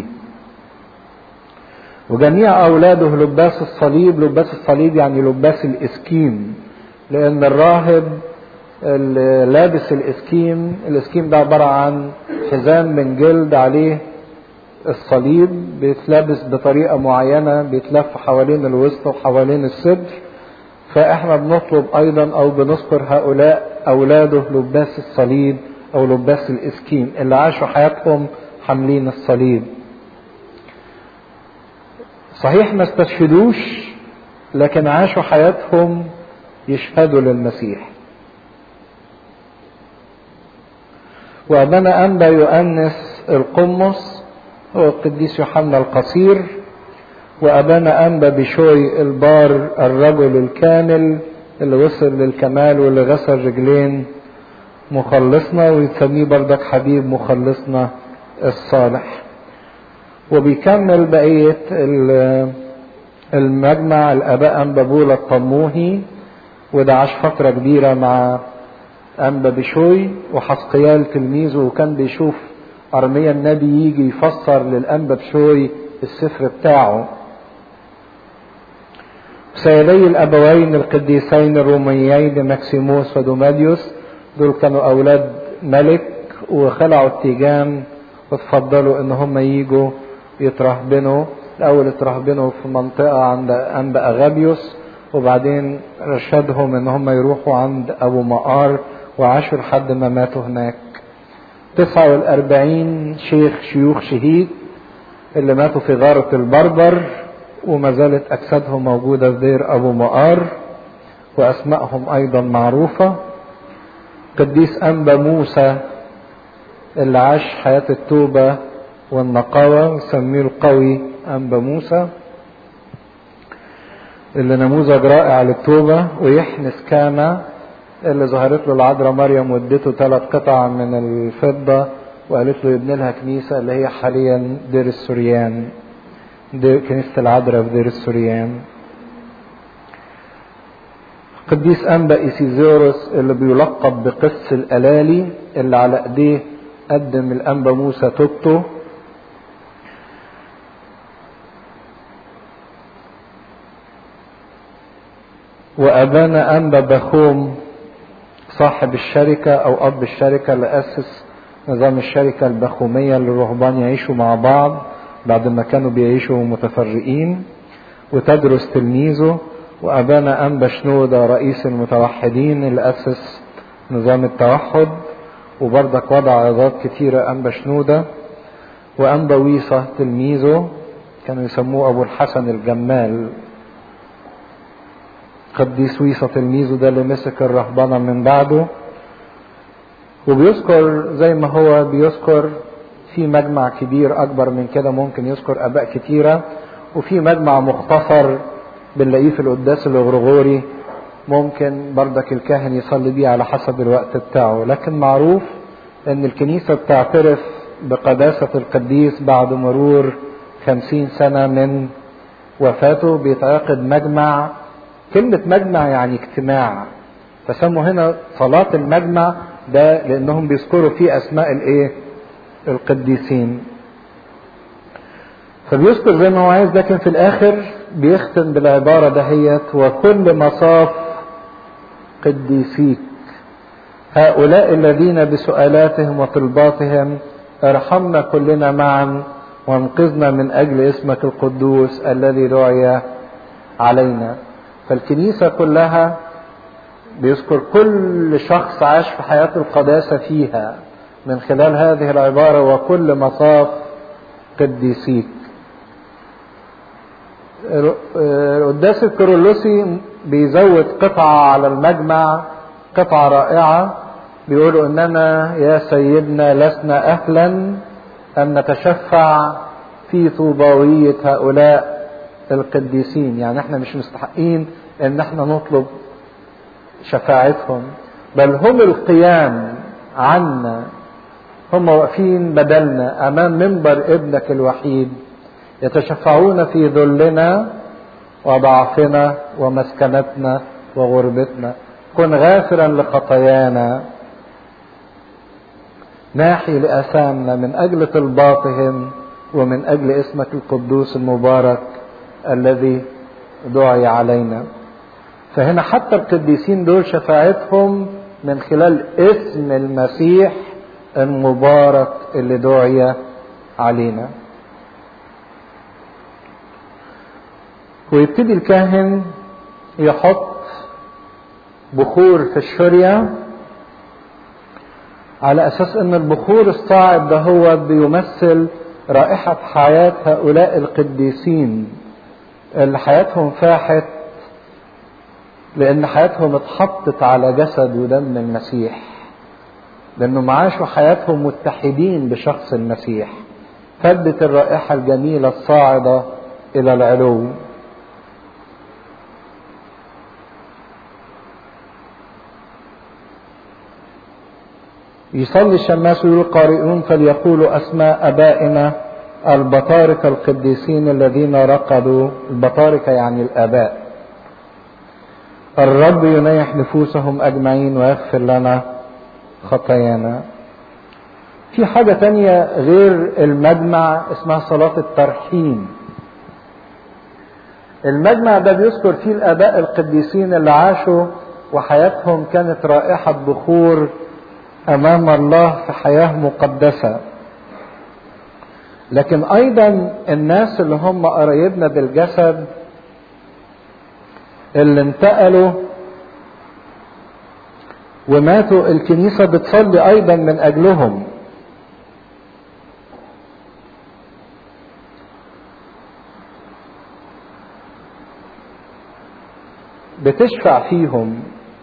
وجميع أولاده لباس الصليب لباس الصليب يعني لباس الإسكيم لأن الراهب اللي لابس الإسكيم الإسكيم ده عبارة عن حزام من جلد عليه الصليب بيتلبس بطريقة معينة بيتلف حوالين الوسط وحوالين الصدر فاحنا بنطلب ايضا او بنذكر هؤلاء اولاده لباس الصليب او لباس الاسكيم اللي عاشوا حياتهم حاملين الصليب صحيح ما استشهدوش لكن عاشوا حياتهم يشهدوا للمسيح وأبانا أنبا يؤنس القمص هو القديس يوحنا القصير وأبانا أنبا بشوي البار الرجل الكامل اللي وصل للكمال واللي غسل رجلين مخلصنا ويسميه بردك حبيب مخلصنا الصالح وبيكمل بقية المجمع الآباء أنبا بولا الطموهي وده عاش فترة كبيرة مع أنبا بشوي وحسقيال تلميذه وكان بيشوف أرميا النبي يجي يفسر للأنبا بشوي السفر بتاعه سيدي الأبوين القديسين الروميين ماكسيموس ودوماديوس دول كانوا أولاد ملك وخلعوا التيجان وتفضلوا إن هم يجوا يترهبنوا الأول اترهبنوا في منطقة عند أنبا أغابيوس وبعدين رشدهم إن هم يروحوا عند أبو مقار وعاشوا لحد ما ماتوا هناك تسعة والأربعين شيخ شيوخ شهيد اللي ماتوا في غارة البربر وما زالت أجسادهم موجودة في دير أبو مقار وأسمائهم أيضا معروفة قديس أنبا موسى اللي عاش حياة التوبة والنقاوة يسميه القوي أنبا موسى اللي نموذج رائع للتوبة ويحنس كان اللي ظهرت له العذراء مريم وادته ثلاث قطع من الفضة وقالت له يبني لها كنيسة اللي هي حاليا دير السوريان دير كنيسة العذراء في دير السوريان قديس أنبا إيسيزوروس اللي بيلقب بقس الألالي اللي على إيديه قدم الأنبا موسى توبته وأبانا أنبا بخوم صاحب الشركة أو أب الشركة اللي أسس نظام الشركة البخومية اللي الرهبان يعيشوا مع بعض بعد ما كانوا بيعيشوا متفرقين وتدرس تلميذه وأبانا أنبا شنودة رئيس المتوحدين اللي أسس نظام التوحد وبرضك وضع عظات كتيرة أنبا شنودة وأنبا ويصة تلميذه كانوا يسموه أبو الحسن الجمال قديس ويصة تلميذه ده اللي مسك الرهبنة من بعده وبيذكر زي ما هو بيذكر في مجمع كبير أكبر من كده ممكن يذكر آباء كتيرة وفي مجمع مختصر بنلاقيه في القداس الغرغوري ممكن بردك الكاهن يصلي بيه على حسب الوقت بتاعه لكن معروف ان الكنيسة بتعترف بقداسة القديس بعد مرور خمسين سنة من وفاته بيتعقد مجمع كلمة مجمع يعني اجتماع فسموا هنا صلاة المجمع ده لانهم بيذكروا فيه اسماء الايه القديسين فبيذكر زي ما هو عايز لكن في الاخر بيختم بالعبارة دهيت وكل مصاف قديسيك هؤلاء الذين بسؤالاتهم وطلباتهم ارحمنا كلنا معا وانقذنا من اجل اسمك القدوس الذي دعي علينا فالكنيسة كلها بيذكر كل شخص عاش في حياة القداسة فيها من خلال هذه العبارة وكل مصاف قديسيك القداس الكيرلسي بيزود قطعة على المجمع قطعة رائعة بيقولوا اننا يا سيدنا لسنا اهلا ان نتشفع في طوباوية هؤلاء القديسين يعني احنا مش مستحقين ان احنا نطلب شفاعتهم بل هم القيام عنا هم واقفين بدلنا امام منبر ابنك الوحيد يتشفعون في ذلنا وضعفنا ومسكنتنا وغربتنا كن غافرا لخطايانا ناحي لأثامنا من أجل طلباتهم ومن أجل اسمك القدوس المبارك الذي دعي علينا فهنا حتى القديسين دول شفاعتهم من خلال اسم المسيح المبارك اللي دعي علينا ويبتدي الكاهن يحط بخور في الشرية على اساس ان البخور الصاعد ده هو بيمثل رائحة حياة هؤلاء القديسين اللي حياتهم فاحت لان حياتهم اتحطت على جسد ودم المسيح لانهم عاشوا حياتهم متحدين بشخص المسيح فدت الرائحة الجميلة الصاعدة الى العلو يصلي الشماس ويقول القارئون فليقولوا اسماء ابائنا البطاركة القديسين الذين رقدوا البطاركة يعني الاباء الرب ينيح نفوسهم اجمعين ويغفر لنا خطايانا في حاجة تانية غير المجمع اسمها صلاة الترحيم المجمع ده بيذكر فيه الاباء القديسين اللي عاشوا وحياتهم كانت رائحة بخور امام الله في حياه مقدسه لكن ايضا الناس اللي هم قرايبنا بالجسد اللي انتقلوا وماتوا الكنيسه بتصلي ايضا من اجلهم بتشفع فيهم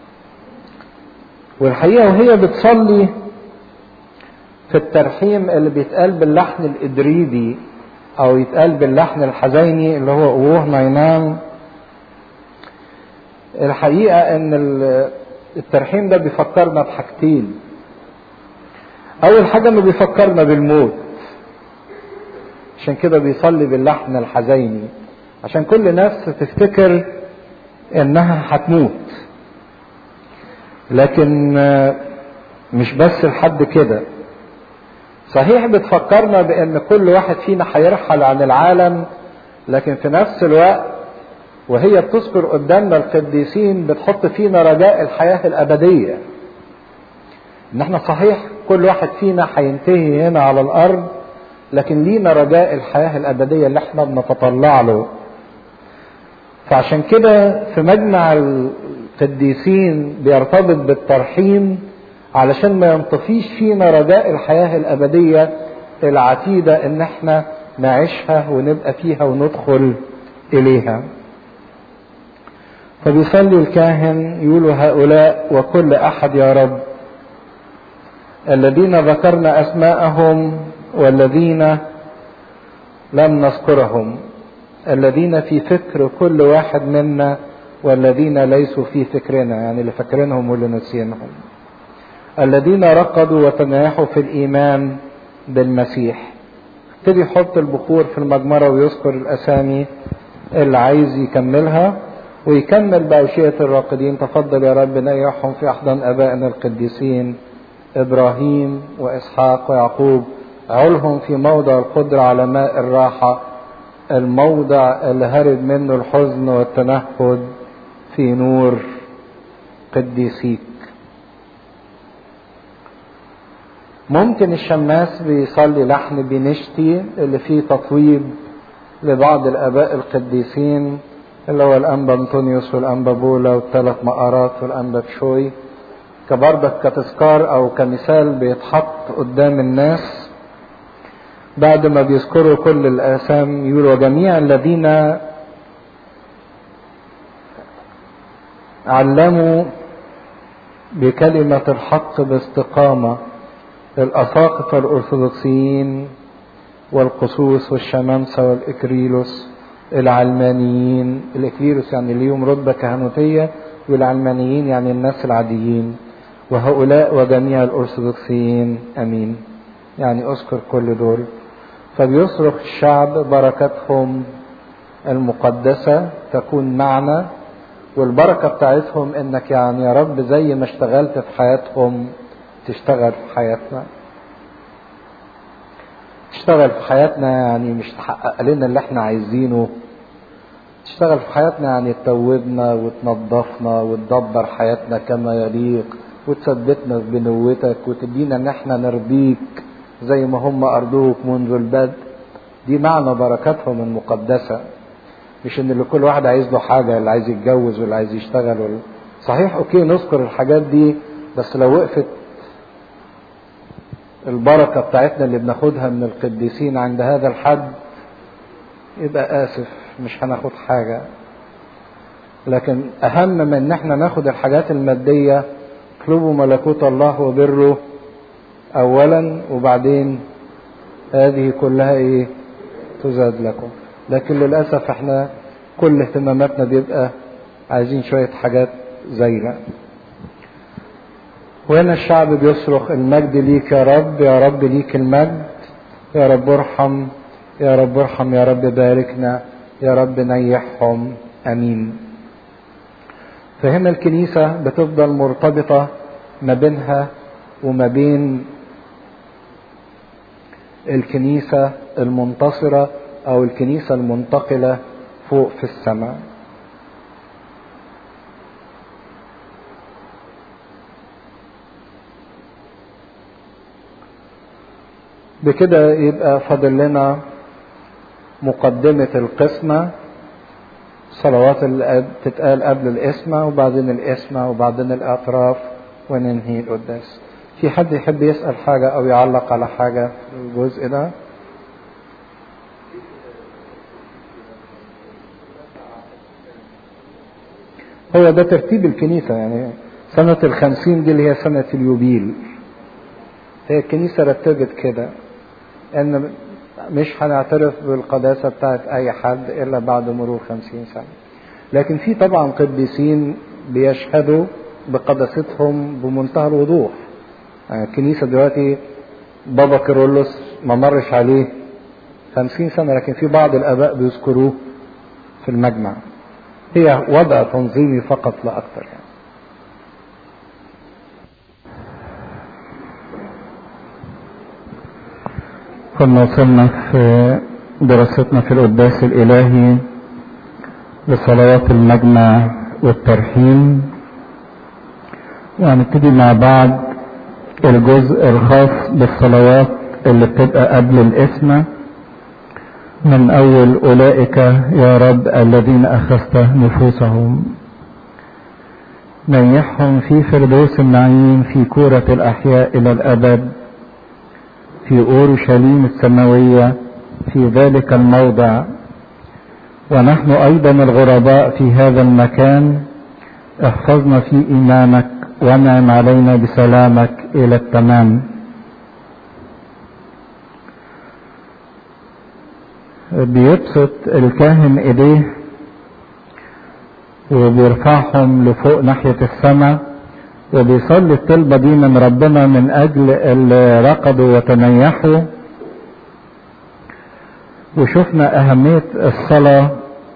والحقيقة وهي بتصلي في الترحيم اللي بيتقال باللحن الإدريدي أو يتقال باللحن الحزيني اللي هو أوه ناينان الحقيقة إن الترحيم ده بيفكرنا بحاجتين أول حاجة إنه بيفكرنا بالموت عشان كده بيصلي باللحن الحزيني عشان كل نفس تفتكر إنها هتموت لكن مش بس لحد كده صحيح بتفكرنا بان كل واحد فينا هيرحل عن العالم لكن في نفس الوقت وهي بتذكر قدامنا القديسين بتحط فينا رجاء الحياة الأبدية ان احنا صحيح كل واحد فينا هينتهي هنا على الأرض لكن لينا رجاء الحياة الأبدية اللي احنا بنتطلع له فعشان كده في مجمع القديسين بيرتبط بالترحيم علشان ما ينطفيش فينا رجاء الحياة الأبدية العتيدة إن احنا نعيشها ونبقى فيها وندخل إليها فبيصلي الكاهن يقول هؤلاء وكل أحد يا رب الذين ذكرنا أسماءهم والذين لم نذكرهم الذين في فكر كل واحد منا والذين ليسوا في فكرنا يعني اللي فاكرينهم واللي نسينهم الذين رقدوا وتناحوا في الإيمان بالمسيح ابتدي يحط البخور في المجمرة ويذكر الأسامي اللي عايز يكملها ويكمل بأوشية الراقدين تفضل يا رب نيحهم في أحضان أبائنا القديسين إبراهيم وإسحاق ويعقوب علهم في موضع القدرة على ماء الراحة الموضع اللي هرب منه الحزن والتنهد في نور قديسيك ممكن الشماس بيصلي لحن بنشتي اللي فيه تطويب لبعض الاباء القديسين اللي هو الانبا انطونيوس والانبا بولا والثلاث مقارات والانبا بشوي كبرضك كتذكار او كمثال بيتحط قدام الناس بعد ما بيذكروا كل الاسام يقولوا وجميع الذين علموا بكلمة الحق باستقامة الأساقفة الأرثوذكسيين والقصوص والشمامسة والإكريلوس العلمانيين الإكريلوس يعني ليهم رتبة كهنوتية والعلمانيين يعني الناس العاديين وهؤلاء وجميع الأرثوذكسيين أمين يعني أذكر كل دول فبيصرخ الشعب بركتهم المقدسة تكون معنا والبركة بتاعتهم انك يعني يا رب زي ما اشتغلت في حياتهم تشتغل في حياتنا تشتغل في حياتنا يعني مش تحقق لنا اللي احنا عايزينه تشتغل في حياتنا يعني تتوبنا وتنظفنا وتدبر حياتنا كما يليق وتثبتنا في بنوتك وتدينا ان احنا نرضيك زي ما هم ارضوك منذ البدء دي معنى بركاتهم المقدسة مش ان اللي كل واحد عايز له حاجة اللي عايز يتجوز واللي عايز يشتغل ولا صحيح اوكي نذكر الحاجات دي بس لو وقفت البركة بتاعتنا اللي بناخدها من القديسين عند هذا الحد يبقى آسف مش هناخد حاجة لكن أهم من إن احنا ناخد الحاجات المادية اطلبوا ملكوت الله وبره أولا وبعدين هذه كلها إيه تزاد لكم لكن للأسف احنا كل اهتماماتنا بيبقى عايزين شوية حاجات زينا وهنا الشعب بيصرخ المجد ليك يا رب يا رب ليك المجد يا رب ارحم يا رب ارحم يا رب باركنا يا رب نيحهم امين فهنا الكنيسة بتفضل مرتبطة ما بينها وما بين الكنيسة المنتصرة او الكنيسة المنتقلة فوق في السماء بكده يبقى فاضل لنا مقدمة القسمة صلوات اللي تتقال قبل القسمة وبعدين القسمة وبعدين الأطراف وننهي القداس في حد يحب يسأل حاجة أو يعلق على حاجة في الجزء ده هو ده ترتيب الكنيسة يعني سنة الخمسين دي اللي هي سنة اليوبيل هي الكنيسة رتبت كده ان مش هنعترف بالقداسة بتاعت اي حد الا بعد مرور خمسين سنة لكن في طبعا قديسين بيشهدوا بقداستهم بمنتهى الوضوح يعني الكنيسة دلوقتي بابا كيرلس ما مرش عليه خمسين سنة لكن في بعض الآباء بيذكروه في المجمع هي وضع تنظيمي فقط لا أكثر يعني. كنا وصلنا في دراستنا في القداس الإلهي لصلوات المجمع والترحيم وهنبتدي مع بعض الجزء الخاص بالصلوات اللي بتبقى قبل الاسمة من أول أولئك يا رب الذين أخذت نفوسهم نيحهم في فردوس النعيم في كورة الأحياء إلى الأبد في أورشليم السماوية في ذلك الموضع ونحن أيضا الغرباء في هذا المكان احفظنا في إيمانك وانعم علينا بسلامك إلى التمام بيبسط الكاهن ايديه وبيرفعهم لفوق ناحية السماء وبيصلي الطلبة دي من ربنا من أجل اللي رقدوا وتنيحوا وشفنا أهمية الصلاة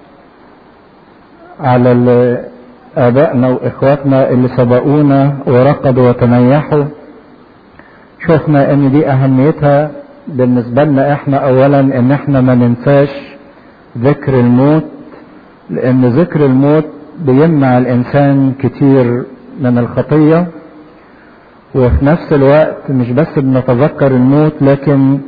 على آبائنا وإخواتنا اللي سبقونا ورقدوا وتنيحوا شفنا إن دي أهميتها بالنسبة لنا إحنا أولا إن إحنا ما ننساش ذكر الموت لأن ذكر الموت بيمنع الإنسان كتير من الخطية وفي نفس الوقت مش بس بنتذكر الموت لكن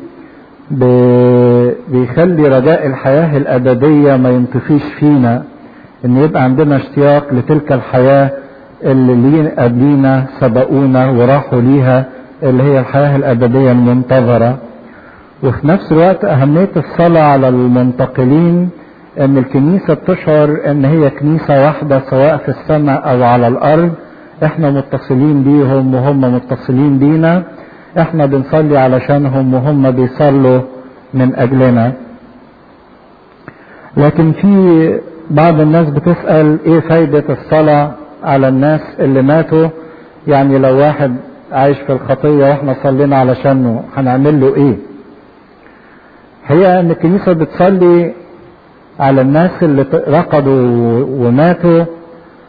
بيخلي رجاء الحياة الأبدية ما ينطفيش فينا إن يبقى عندنا اشتياق لتلك الحياة اللي لين قبلينا سبقونا وراحوا ليها اللي هي الحياة الأبدية المنتظرة وفي نفس الوقت أهمية الصلاة على المنتقلين ان الكنيسة بتشعر ان هي كنيسة واحدة سواء في السماء او على الارض احنا متصلين بيهم وهم متصلين بينا احنا بنصلي علشانهم وهم بيصلوا من اجلنا لكن في بعض الناس بتسأل ايه فايدة الصلاة على الناس اللي ماتوا يعني لو واحد عايش في الخطية واحنا صلينا علشانه هنعمل له ايه هي ان الكنيسة بتصلي على الناس اللي رقدوا وماتوا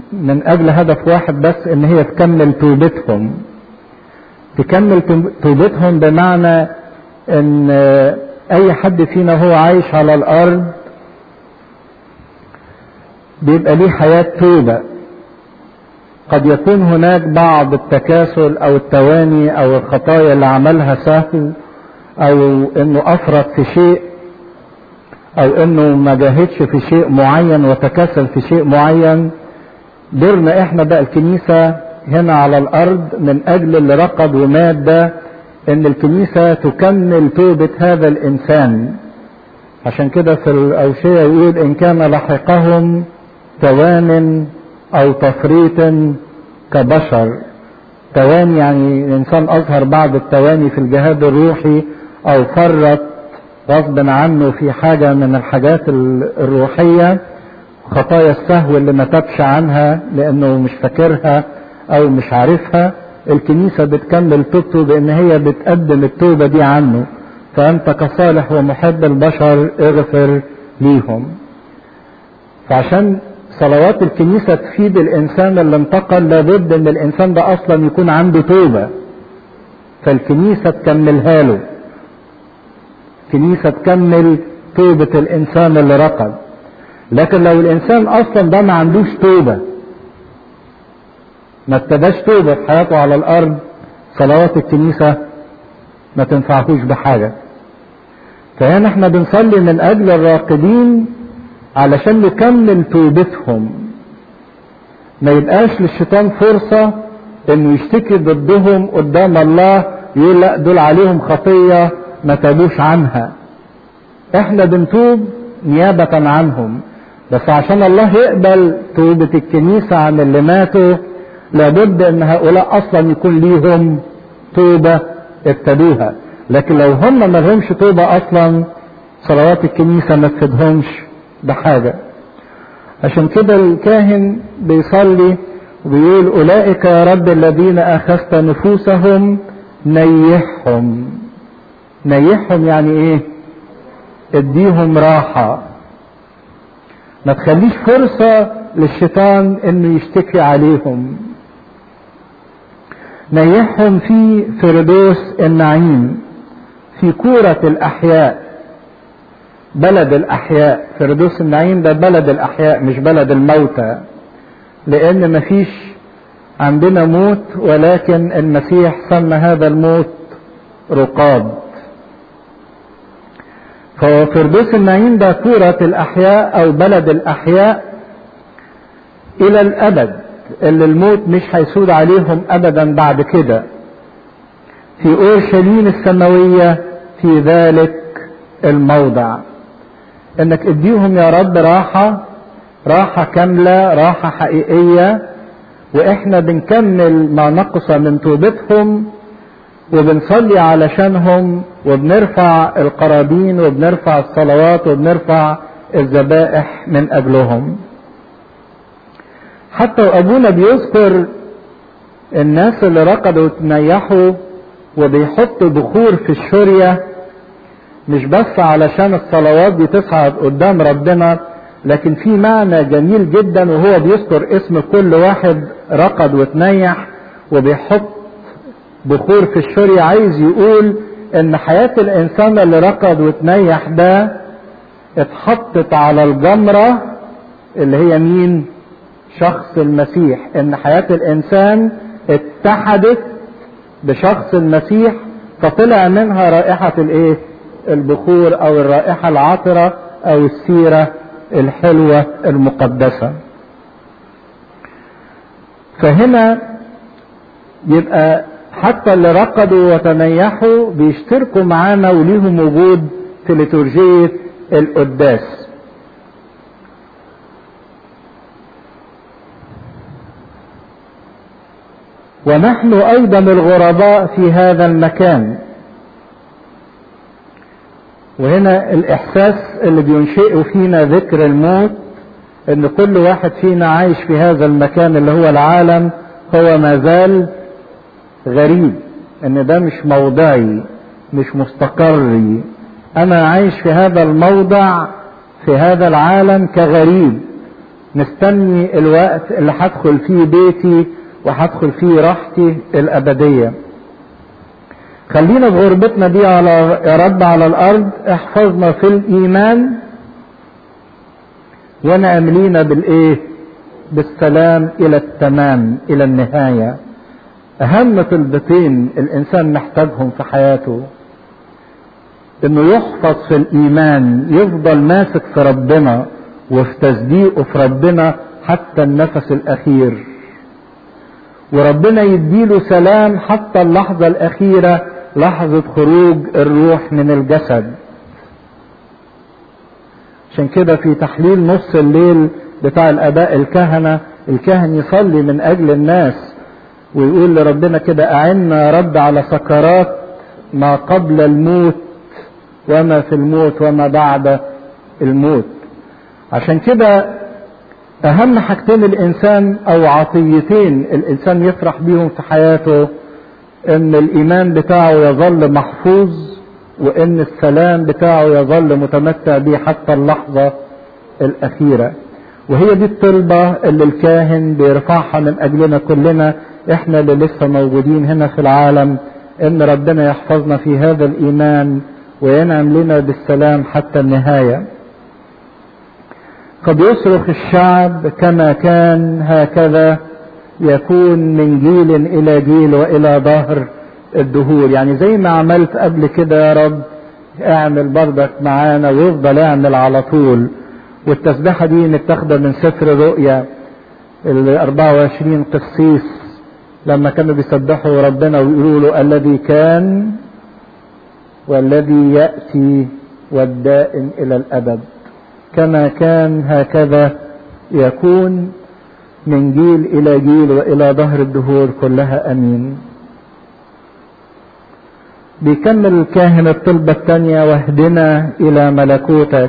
من اجل هدف واحد بس ان هي تكمل توبتهم تكمل توبتهم بمعنى ان اي حد فينا هو عايش على الارض بيبقى ليه حياة توبة قد يكون هناك بعض التكاسل او التواني او الخطايا اللي عملها سهو او انه افرط في شيء او انه ما جاهدش في شيء معين وتكاسل في شيء معين دورنا احنا بقى الكنيسة هنا على الارض من اجل اللي رقد ومات ده ان الكنيسة تكمل توبة هذا الانسان عشان كده في الاوشية يقول ان كان لحقهم توان او تفريط كبشر تواني يعني الانسان اظهر بعض التواني في الجهاد الروحي او فرط غصبا عنه في حاجة من الحاجات الروحية خطايا السهو اللي ما تبش عنها لانه مش فاكرها او مش عارفها الكنيسة بتكمل توبته بان هي بتقدم التوبة دي عنه فانت كصالح ومحب البشر اغفر ليهم فعشان صلوات الكنيسة تفيد الانسان اللي انتقل لابد ان الانسان ده اصلا يكون عنده توبة فالكنيسة تكملها له كنيسة تكمل توبة الانسان اللي رقد لكن لو الانسان اصلا ده ما عندوش توبة ما ابتداش توبة في حياته على الارض صلوات الكنيسة ما تنفعهوش بحاجة فهنا احنا بنصلي من اجل الراقدين علشان نكمل توبتهم ما يبقاش للشيطان فرصة انه يشتكي ضدهم قدام الله يقول لا دول عليهم خطية ما تابوش عنها احنا بنتوب نيابة عنهم بس عشان الله يقبل توبة الكنيسة عن اللي ماتوا لابد ان هؤلاء اصلا يكون ليهم توبة ابتدوها لكن لو هم ما لهمش توبة اصلا صلوات الكنيسة ما تفيدهمش بحاجة عشان كده الكاهن بيصلي وبيقول اولئك يا رب الذين اخذت نفوسهم نيحهم نيحهم يعني ايه اديهم راحة ما تخليش فرصة للشيطان انه يشتكي عليهم نيحهم في فردوس النعيم في كورة الاحياء بلد الاحياء فردوس النعيم ده بلد الاحياء مش بلد الموتى لان مفيش عندنا موت ولكن المسيح سمى هذا الموت رقاد فهو فردوس النعيم ده كورة الأحياء أو بلد الأحياء إلى الأبد اللي الموت مش هيسود عليهم أبدا بعد كده في أورشليم السماوية في ذلك الموضع إنك اديهم يا رب راحة راحة كاملة راحة حقيقية وإحنا بنكمل ما نقص من توبتهم وبنصلي علشانهم وبنرفع القرابين وبنرفع الصلوات وبنرفع الذبائح من اجلهم حتى وابونا بيذكر الناس اللي رقدوا وتنيحوا وبيحطوا بخور في الشورية مش بس علشان الصلوات دي تصعد قدام ربنا لكن في معنى جميل جدا وهو بيذكر اسم كل واحد رقد وتنيح وبيحط بخور في الشورية عايز يقول ان حياة الانسان اللي رقد وتنيح ده اتحطت على الجمرة اللي هي مين شخص المسيح ان حياة الانسان اتحدت بشخص المسيح فطلع منها رائحة الايه البخور او الرائحة العطرة او السيرة الحلوة المقدسة فهنا يبقى حتى اللي رقدوا وتنيحوا بيشتركوا معانا وليهم وجود في ليتورجية القداس ونحن ايضا الغرباء في هذا المكان وهنا الاحساس اللي بينشئه فينا ذكر الموت ان كل واحد فينا عايش في هذا المكان اللي هو العالم هو ما زال غريب ان ده مش موضعي مش مستقري انا عايش في هذا الموضع في هذا العالم كغريب مستني الوقت اللي هدخل فيه بيتي وهدخل فيه راحتي الأبدية خلينا في غربتنا دي على يا رب على الأرض احفظنا في الإيمان ونأملينا بالإيه بالسلام إلى التمام إلى النهاية أهم طلبتين الإنسان محتاجهم في حياته إنه يحفظ في الإيمان يفضل ماسك في ربنا وفي تصديقه في ربنا حتى النفس الأخير وربنا يديله سلام حتى اللحظة الأخيرة لحظة خروج الروح من الجسد عشان كده في تحليل نص الليل بتاع الآباء الكهنة الكاهن يصلي من أجل الناس ويقول لربنا كده أعنا يا رب على سكرات ما قبل الموت وما في الموت وما بعد الموت عشان كده أهم حاجتين الإنسان أو عطيتين الإنسان يفرح بيهم في حياته إن الإيمان بتاعه يظل محفوظ وإن السلام بتاعه يظل متمتع به حتى اللحظة الأخيرة وهي دي الطلبة اللي الكاهن بيرفعها من أجلنا كلنا إحنا اللي لسه موجودين هنا في العالم إن ربنا يحفظنا في هذا الإيمان وينعم لنا بالسلام حتى النهاية قد يصرخ الشعب كما كان هكذا يكون من جيل إلى جيل وإلى ظهر الدهور يعني زي ما عملت قبل كده يا رب اعمل برضك معانا ويفضل اعمل على طول والتسبيحة دي متاخدة من سفر رؤيا ال 24 قسيس لما كانوا بيسبحوا ربنا ويقولوا له الذي كان والذي يأتي والدائم إلى الأبد كما كان هكذا يكون من جيل إلى جيل وإلى ظهر الدهور كلها أمين بيكمل الكاهن الطلبة الثانية واهدنا إلى ملكوتك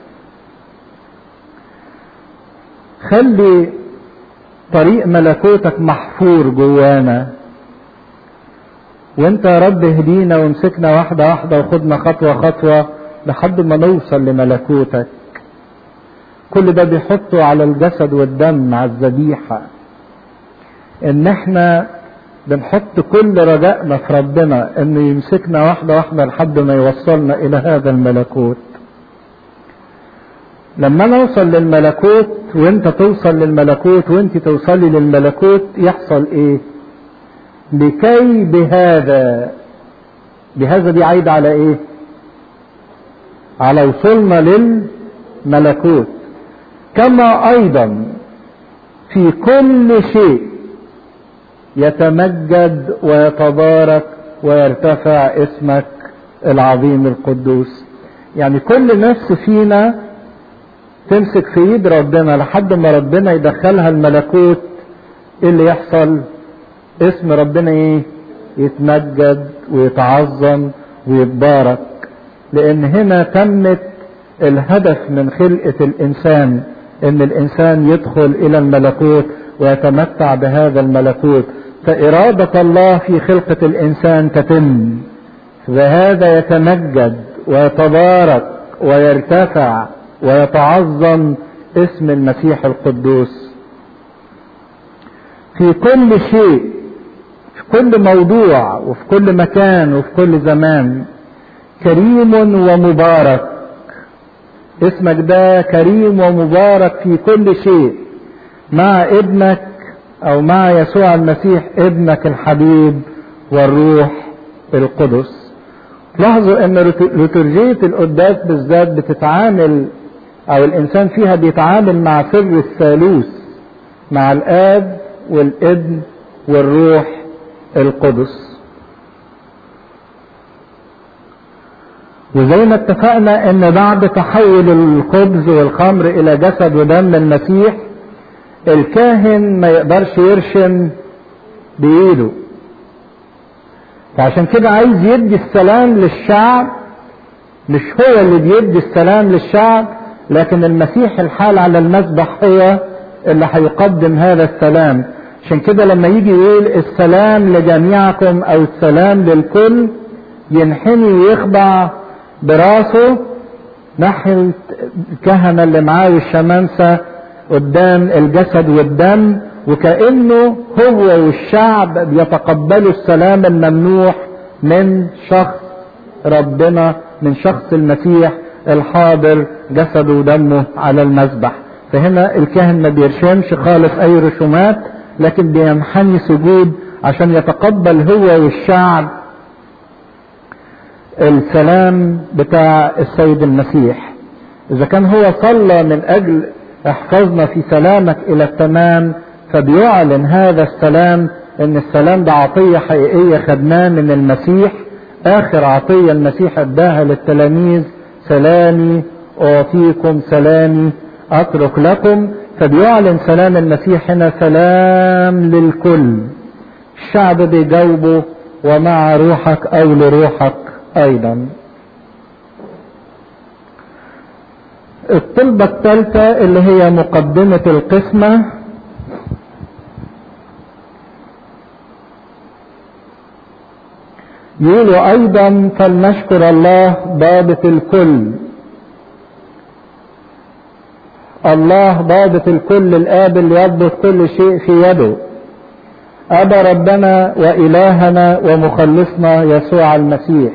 خلي طريق ملكوتك محفور جوانا وانت يا رب اهدينا وامسكنا واحدة واحدة وخدنا خطوة خطوة لحد ما نوصل لملكوتك كل ده بيحطه على الجسد والدم على الذبيحة ان احنا بنحط كل رجائنا في ربنا انه يمسكنا واحدة واحدة لحد ما يوصلنا الى هذا الملكوت لما نوصل للملكوت وانت توصل للملكوت وانت توصلي للملكوت يحصل ايه لكي بهذا بهذا دي عايدة على ايه على وصولنا للملكوت كما ايضا في كل شيء يتمجد ويتبارك ويرتفع اسمك العظيم القدوس يعني كل نفس فينا تمسك في ايد ربنا لحد ما ربنا يدخلها الملكوت ايه اللي يحصل اسم ربنا ايه يتمجد ويتعظم ويتبارك لان هنا تمت الهدف من خلقة الانسان ان الانسان يدخل الى الملكوت ويتمتع بهذا الملكوت فارادة الله في خلقة الانسان تتم فهذا يتمجد ويتبارك ويرتفع ويتعظم اسم المسيح القدوس في كل شيء في كل موضوع وفي كل مكان وفي كل زمان كريم ومبارك اسمك ده كريم ومبارك في كل شيء مع ابنك او مع يسوع المسيح ابنك الحبيب والروح القدس لاحظوا ان لترجية القداس بالذات بتتعامل او الانسان فيها بيتعامل مع سر الثالوث مع الاب والابن والروح القدس وزي ما اتفقنا ان بعد تحول الخبز والخمر الى جسد ودم المسيح الكاهن ما يقدرش يرشم بايده فعشان كده عايز يدي السلام للشعب مش هو اللي بيدي السلام للشعب لكن المسيح الحال على المذبح هو اللي هيقدم هذا السلام عشان كده لما يجي يقول السلام لجميعكم او السلام للكل ينحني ويخضع براسه ناحية الكهنة اللي معاه والشمامسة قدام الجسد والدم وكأنه هو والشعب بيتقبلوا السلام الممنوح من شخص ربنا من شخص المسيح الحاضر جسده ودمه على المذبح فهنا الكاهن ما بيرشمش خالص اي رسومات لكن بينحني سجود عشان يتقبل هو والشعب السلام بتاع السيد المسيح اذا كان هو صلى من اجل احفظنا في سلامك الى التمام فبيعلن هذا السلام ان السلام ده عطية حقيقية خدناه من المسيح اخر عطية المسيح اداها للتلاميذ سلامي اعطيكم سلامي اترك لكم فبيعلن سلام المسيح هنا سلام للكل الشعب بيجاوبه ومع روحك او لروحك ايضا الطلبة الثالثة اللي هي مقدمة القسمة يقولوا ايضا فلنشكر الله ضابط الكل الله ضابط الكل الاب اللي يضبط كل شيء في يده ابا ربنا والهنا ومخلصنا يسوع المسيح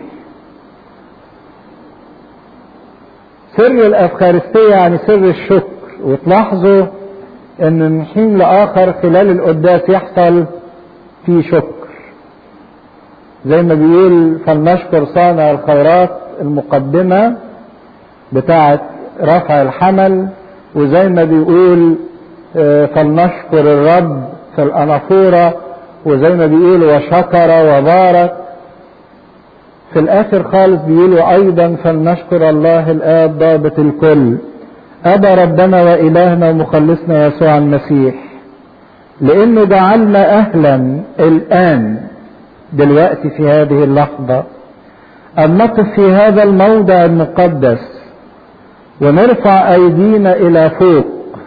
سر الافخارستيه يعني سر الشكر وتلاحظوا ان من حين لاخر خلال القداس يحصل في شكر زي ما بيقول فلنشكر صانع الخيرات المقدمة بتاعة رفع الحمل وزي ما بيقول فلنشكر الرب في الأنافورة وزي ما بيقول وشكر وبارك في الآخر خالص بيقولوا أيضا فلنشكر الله الآب ضابط الكل أبا ربنا وإلهنا ومخلصنا يسوع المسيح لأنه جعلنا أهلا الآن دلوقتي في هذه اللحظة أن نقف في هذا الموضع المقدس ونرفع أيدينا إلى فوق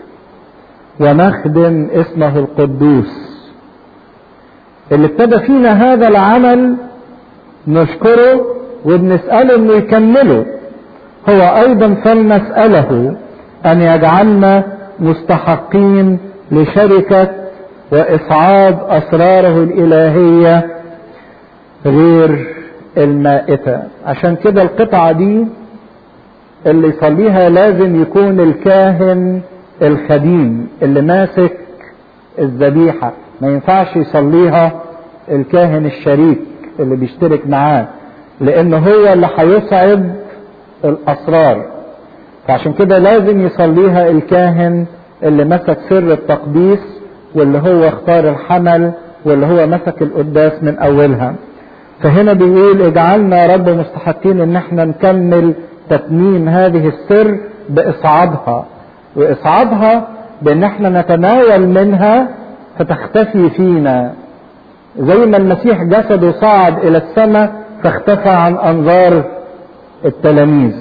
ونخدم اسمه القدوس اللي ابتدى فينا هذا العمل نشكره وبنسأله انه يكمله هو ايضا فلنسأله ان يجعلنا مستحقين لشركة واصعاد اسراره الالهيه غير المائتة عشان كده القطعة دي اللي يصليها لازم يكون الكاهن الخديم اللي ماسك الذبيحة ما ينفعش يصليها الكاهن الشريك اللي بيشترك معاه لان هو اللي هيصعد الاسرار فعشان كده لازم يصليها الكاهن اللي مسك سر التقديس واللي هو اختار الحمل واللي هو مسك القداس من اولها فهنا بيقول اجعلنا يا رب مستحقين ان احنا نكمل تتميم هذه السر باصعادها واصعادها بان احنا نتناول منها فتختفي فينا زي ما المسيح جسده صعد الى السماء فاختفى عن انظار التلاميذ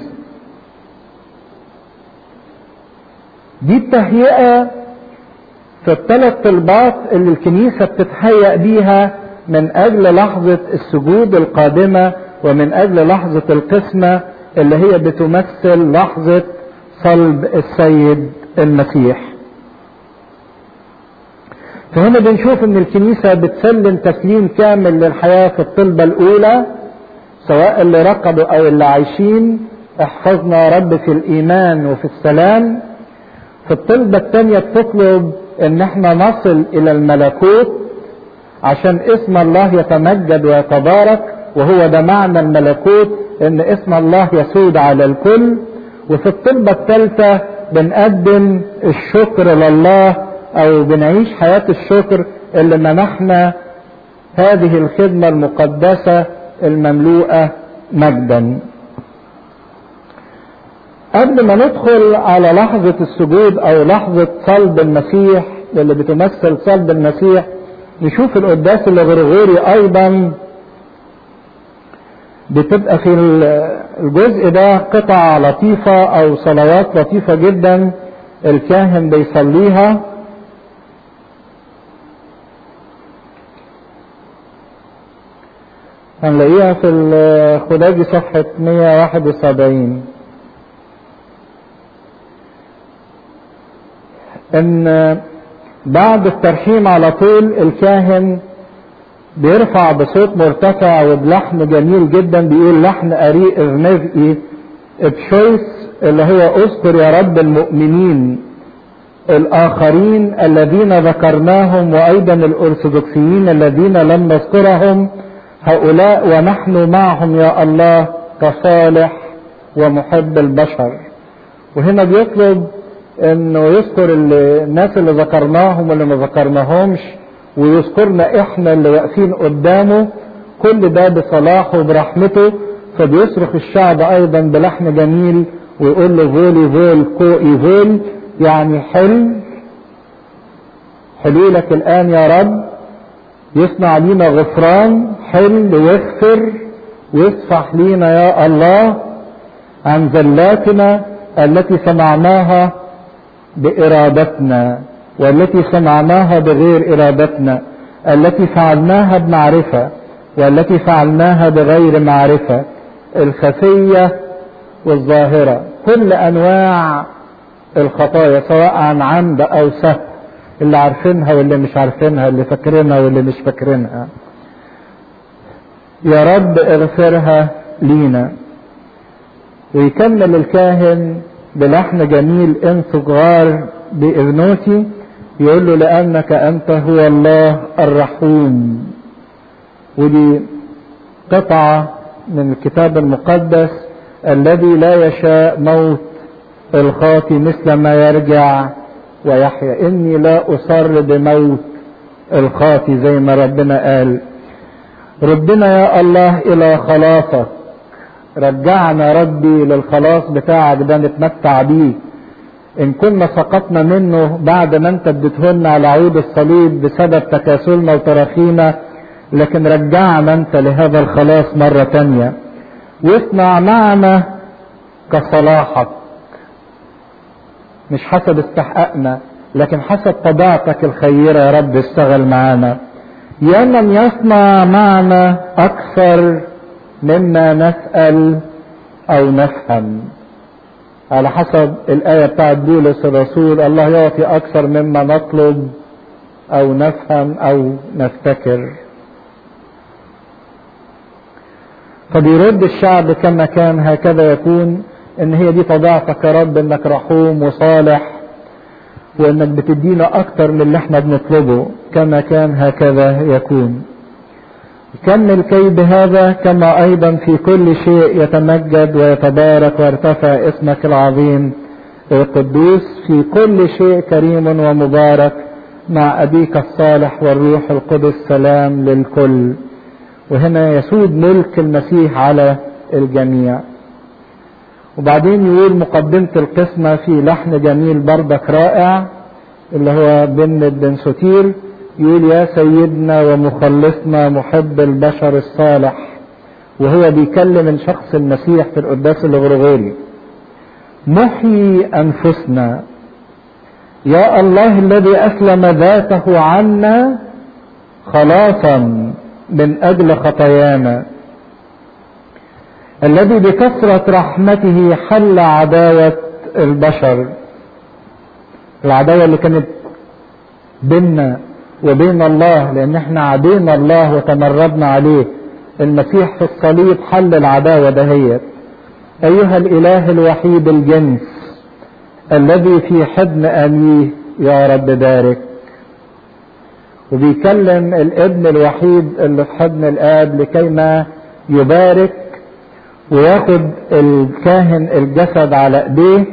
دي التهيئة في الثلاث طلبات اللي الكنيسة بتتهيأ بيها من اجل لحظة السجود القادمة ومن اجل لحظة القسمة اللي هي بتمثل لحظة صلب السيد المسيح فهنا بنشوف ان الكنيسة بتسلم تسليم كامل للحياة في الطلبة الاولى سواء اللي رقدوا او اللي عايشين احفظنا يا رب في الايمان وفي السلام في الطلبة الثانية بتطلب ان احنا نصل الى الملكوت عشان اسم الله يتمجد ويتبارك وهو ده معنى الملكوت ان اسم الله يسود على الكل وفي الطلبة الثالثة بنقدم الشكر لله او بنعيش حياة الشكر اللي منحنا هذه الخدمة المقدسة المملوءة مجدا قبل ما ندخل على لحظة السجود او لحظة صلب المسيح اللي بتمثل صلب المسيح نشوف القداس الغرغوري ايضا بتبقى في الجزء ده قطع لطيفة او صلوات لطيفة جدا الكاهن بيصليها هنلاقيها في الخداجي صفحة 171 ان بعد الترحيم على طول الكاهن بيرفع بصوت مرتفع وبلحن جميل جدا بيقول لحن أريء اغنفئي بشويس اللي هو اذكر يا رب المؤمنين الآخرين الذين ذكرناهم وأيضا الأرثوذكسيين الذين لم نذكرهم هؤلاء ونحن معهم يا الله كصالح ومحب البشر وهنا بيطلب انه يذكر الناس اللي ذكرناهم واللي ما ذكرناهمش ويذكرنا احنا اللي واقفين قدامه كل ده بصلاحه وبرحمته فبيصرخ الشعب ايضا بلحن جميل ويقول له فولي فول كوئي فول يعني حل حلولك الان يا رب يصنع لينا غفران حل ويغفر ويصفح لينا يا الله عن زلاتنا التي صنعناها بارادتنا والتي صنعناها بغير ارادتنا التي فعلناها بمعرفه والتي فعلناها بغير معرفه الخفيه والظاهره كل انواع الخطايا سواء عن عمد او سهو اللي عارفينها واللي مش عارفينها اللي فاكرينها واللي مش فاكرينها يا رب اغفرها لينا ويكمل الكاهن بلحن جميل ان صغار بإذنوتي يقول له لأنك أنت هو الله الرحوم ودي قطعة من الكتاب المقدس الذي لا يشاء موت الخاطي مثل ما يرجع ويحيا إني لا أصر بموت الخاطي زي ما ربنا قال ردنا يا الله إلى خلاصك رجعنا ربي للخلاص بتاعك ده نتمتع بيه ان كنا سقطنا منه بعد ما انت اديتهولنا على عود الصليب بسبب تكاسلنا وتراخينا لكن رجعنا انت لهذا الخلاص مرة تانية واصنع معنا كصلاحك مش حسب استحقاقنا لكن حسب طبيعتك الخيرة يا رب اشتغل معانا يا من يصنع معنا اكثر مما نسأل او نفهم على حسب الآية بتاعت بولس الرسول الله يعطي أكثر مما نطلب أو نفهم أو نفتكر فبيرد الشعب كما كان هكذا يكون ان هي دي طبيعتك يا رب انك رحوم وصالح وانك بتدينا اكتر من اللي احنا بنطلبه كما كان هكذا يكون كمل كي بهذا كما ايضا في كل شيء يتمجد ويتبارك ويرتفع اسمك العظيم القدوس في كل شيء كريم ومبارك مع ابيك الصالح والروح القدس سلام للكل وهنا يسود ملك المسيح على الجميع وبعدين يقول مقدمة القسمة في لحن جميل بردك رائع اللي هو بن بن ستير يقول يا سيدنا ومخلصنا محب البشر الصالح وهو بيكلم الشخص المسيح في القداس الغرغوري محيي انفسنا يا الله الذي اسلم ذاته عنا خلاصا من اجل خطايانا الذي بكثرة رحمته حل عداوة البشر العداوة اللي كانت بيننا وبين الله لان احنا عدينا الله وتمردنا عليه المسيح في الصليب حل العداوة دهيت ايها الاله الوحيد الجنس الذي في حضن ابيه يا رب بارك وبيكلم الابن الوحيد اللي في حضن الاب لكي ما يبارك وياخد الكاهن الجسد على ايديه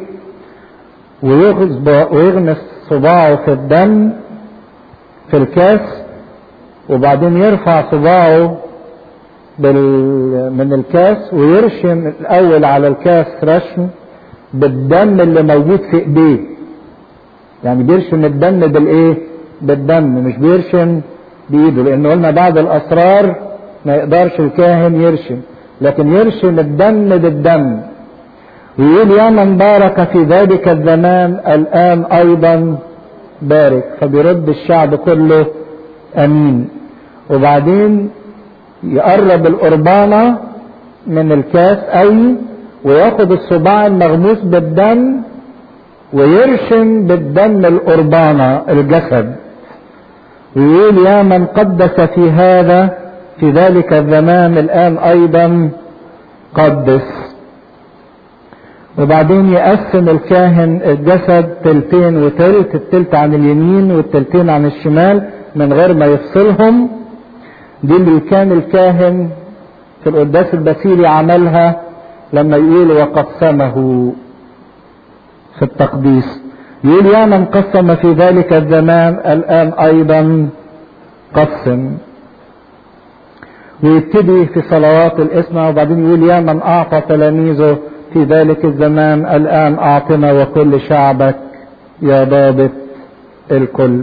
ويغمس صباعه في الدم في الكاس وبعدين يرفع صباعه بال... من الكاس ويرشم الاول على الكاس رشم بالدم اللي موجود في ايديه يعني بيرشم الدم بالايه بالدم مش بيرشم بايده لان قلنا بعد الاسرار ما يقدرش الكاهن يرشم لكن يرشم الدم بالدم ويقول يا من بارك في ذلك الزمان الان ايضا بارك فبيرد الشعب كله امين وبعدين يقرب القربانة من الكاس اي وياخد الصباع المغموس بالدم ويرشم بالدم القربانة الجسد ويقول يا من قدس في هذا في ذلك الزمان الآن أيضا قدس وبعدين يقسم الكاهن الجسد تلتين وتلت التلت عن اليمين والتلتين عن الشمال من غير ما يفصلهم دي اللي كان الكاهن في القداس البسيلي عملها لما يقول وقسمه في التقديس يقول يا من قسم في ذلك الزمان الآن أيضا قسم ويبتدي في صلوات الإسمة وبعدين يقول يا من أعطى تلاميذه في ذلك الزمان الآن أعطنا وكل شعبك يا ضابط الكل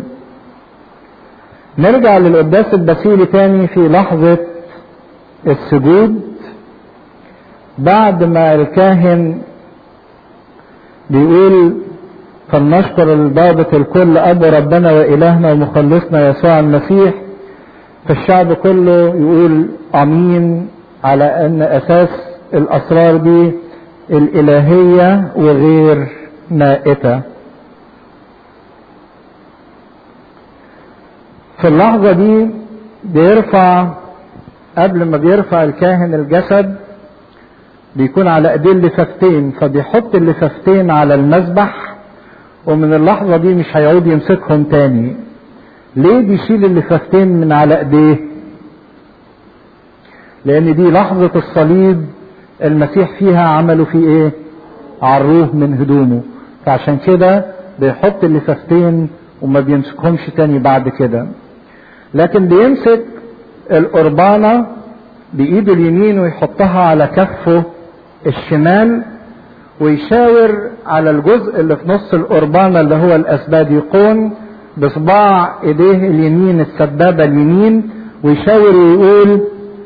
نرجع للقداس البسيلي تاني في لحظة السجود بعد ما الكاهن بيقول فلنشكر الضابط الكل أب ربنا وإلهنا ومخلصنا يسوع المسيح فالشعب كله يقول أمين على أن أساس الأسرار دي الإلهية وغير مائتة في اللحظة دي بيرفع قبل ما بيرفع الكاهن الجسد بيكون على ايديه اللفافتين فبيحط اللفافتين على المذبح ومن اللحظة دي مش هيعود يمسكهم تاني ليه بيشيل اللفافتين من على ايديه لان دي لحظة الصليب المسيح فيها عملوا فيه ايه عروه من هدومه فعشان كده بيحط اللفافتين وما بيمسكهمش تاني بعد كده لكن بيمسك القربانة بإيده اليمين ويحطها على كفه الشمال ويشاور على الجزء اللي في نص القربانة اللي هو الأسباديقون بصباع ايديه اليمين السبابة اليمين ويشاور ويقول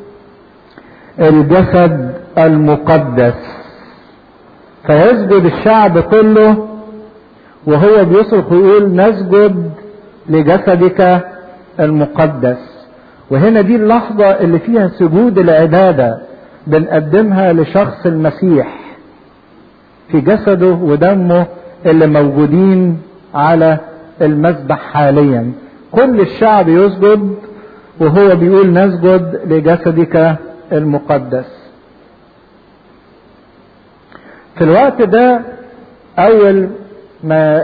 الجسد المقدس فيسجد الشعب كله وهو بيصرخ ويقول نسجد لجسدك المقدس وهنا دي اللحظة اللي فيها سجود العبادة بنقدمها لشخص المسيح في جسده ودمه اللي موجودين على المذبح حاليا كل الشعب يسجد وهو بيقول نسجد لجسدك المقدس في الوقت ده اول ما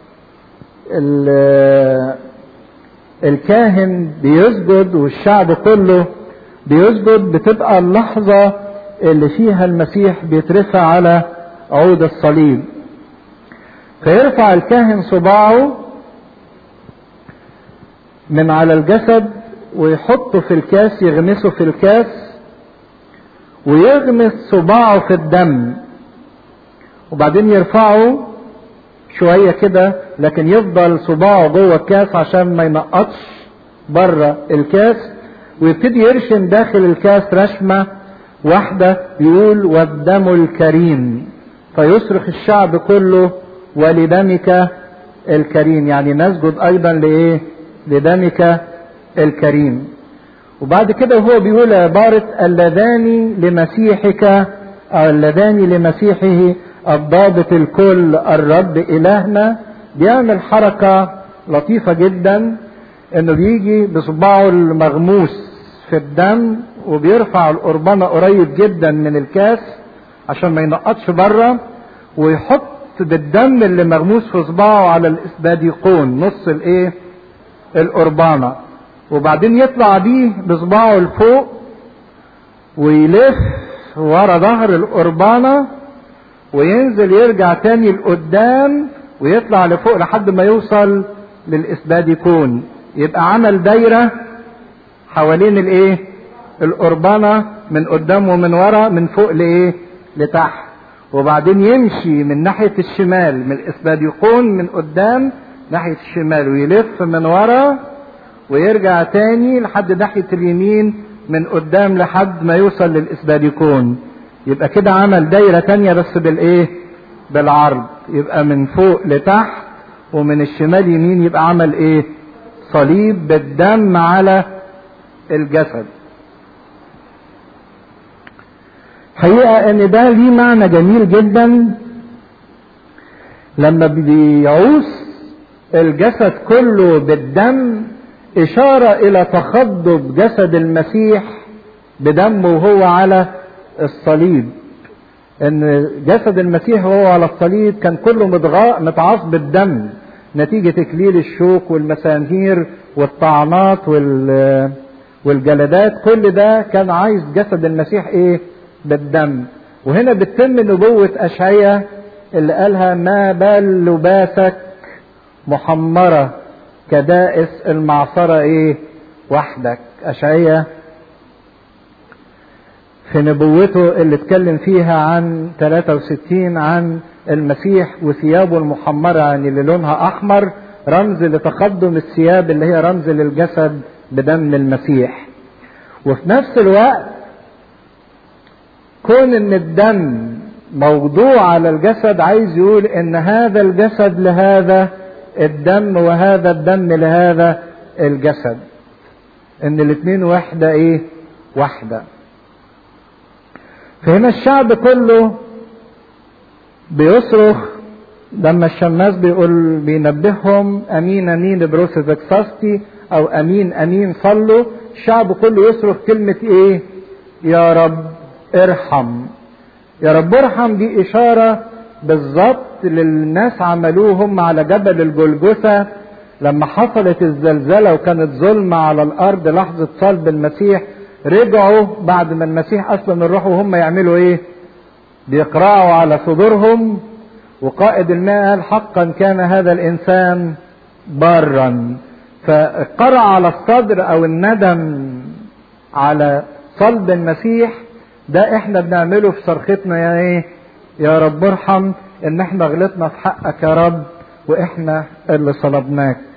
الكاهن بيسجد والشعب كله بيسجد بتبقى اللحظة اللي فيها المسيح بيترفع على عود الصليب فيرفع الكاهن صباعه من على الجسد ويحطه في الكاس يغمسه في الكاس ويغمس صباعه في الدم وبعدين يرفعه شوية كده لكن يفضل صباعه جوه الكاس عشان ما ينقطش بره الكاس ويبتدي يرشم داخل الكاس رشمة واحدة يقول والدم الكريم فيصرخ الشعب كله ولدمك الكريم يعني نسجد ايضا لايه لدمك الكريم وبعد كده هو بيقول عبارة اللذان لمسيحك أو اللذان لمسيحه الضابط الكل الرب إلهنا بيعمل حركة لطيفة جدا انه بيجي بصباعه المغموس في الدم وبيرفع القربانة قريب جدا من الكاس عشان ما ينقطش بره ويحط بالدم اللي مغموس في صباعه على الاسباديقون نص الايه القربانة وبعدين يطلع بيه بصباعه لفوق ويلف ورا ظهر القربانة وينزل يرجع تاني لقدام ويطلع لفوق لحد ما يوصل للاسباديكون يبقى عمل دايرة حوالين الايه القربانة من قدام ومن ورا من فوق لايه لتحت وبعدين يمشي من ناحية الشمال من الاسباديقون من قدام ناحية الشمال ويلف من ورا ويرجع تاني لحد ناحية اليمين من قدام لحد ما يوصل للاسباديكون يبقى كده عمل دايرة تانية بس بالايه بالعرض يبقى من فوق لتحت ومن الشمال يمين يبقى عمل ايه صليب بالدم على الجسد حقيقة ان ده ليه معنى جميل جدا لما بيعوس الجسد كله بالدم إشارة إلى تخضب جسد المسيح بدمه وهو على الصليب ان جسد المسيح وهو على الصليب كان كله متعاص بالدم نتيجة اكليل الشوك والمسامير والطعنات وال والجلدات كل ده كان عايز جسد المسيح ايه بالدم وهنا بتتم نبوة اشعية اللي قالها ما بال لباسك محمرة كدائس المعصرة ايه وحدك اشعية في نبوته اللي اتكلم فيها عن 63 عن المسيح وثيابه المحمرة يعني اللي لونها أحمر رمز لتقدم الثياب اللي هي رمز للجسد بدم المسيح وفي نفس الوقت كون ان الدم موضوع على الجسد عايز يقول ان هذا الجسد لهذا الدم وهذا الدم لهذا الجسد ان الاتنين واحدة ايه واحدة فهنا الشعب كله بيصرخ لما الشماس بيقول بينبههم امين امين بروسس اكساستي او امين امين صلوا الشعب كله يصرخ كلمة ايه يا رب ارحم يا رب ارحم دي اشارة بالظبط للناس عملوه هم على جبل الجلجثة لما حصلت الزلزلة وكانت ظلمة على الارض لحظة صلب المسيح رجعوا بعد ما المسيح اصلا الروح وهم يعملوا ايه بيقرعوا على صدورهم وقائد الماء قال حقا كان هذا الانسان بارا فالقرع على الصدر او الندم على صلب المسيح ده احنا بنعمله في صرختنا يا ايه يا رب ارحم ان احنا غلطنا في حقك يا رب واحنا اللي صلبناك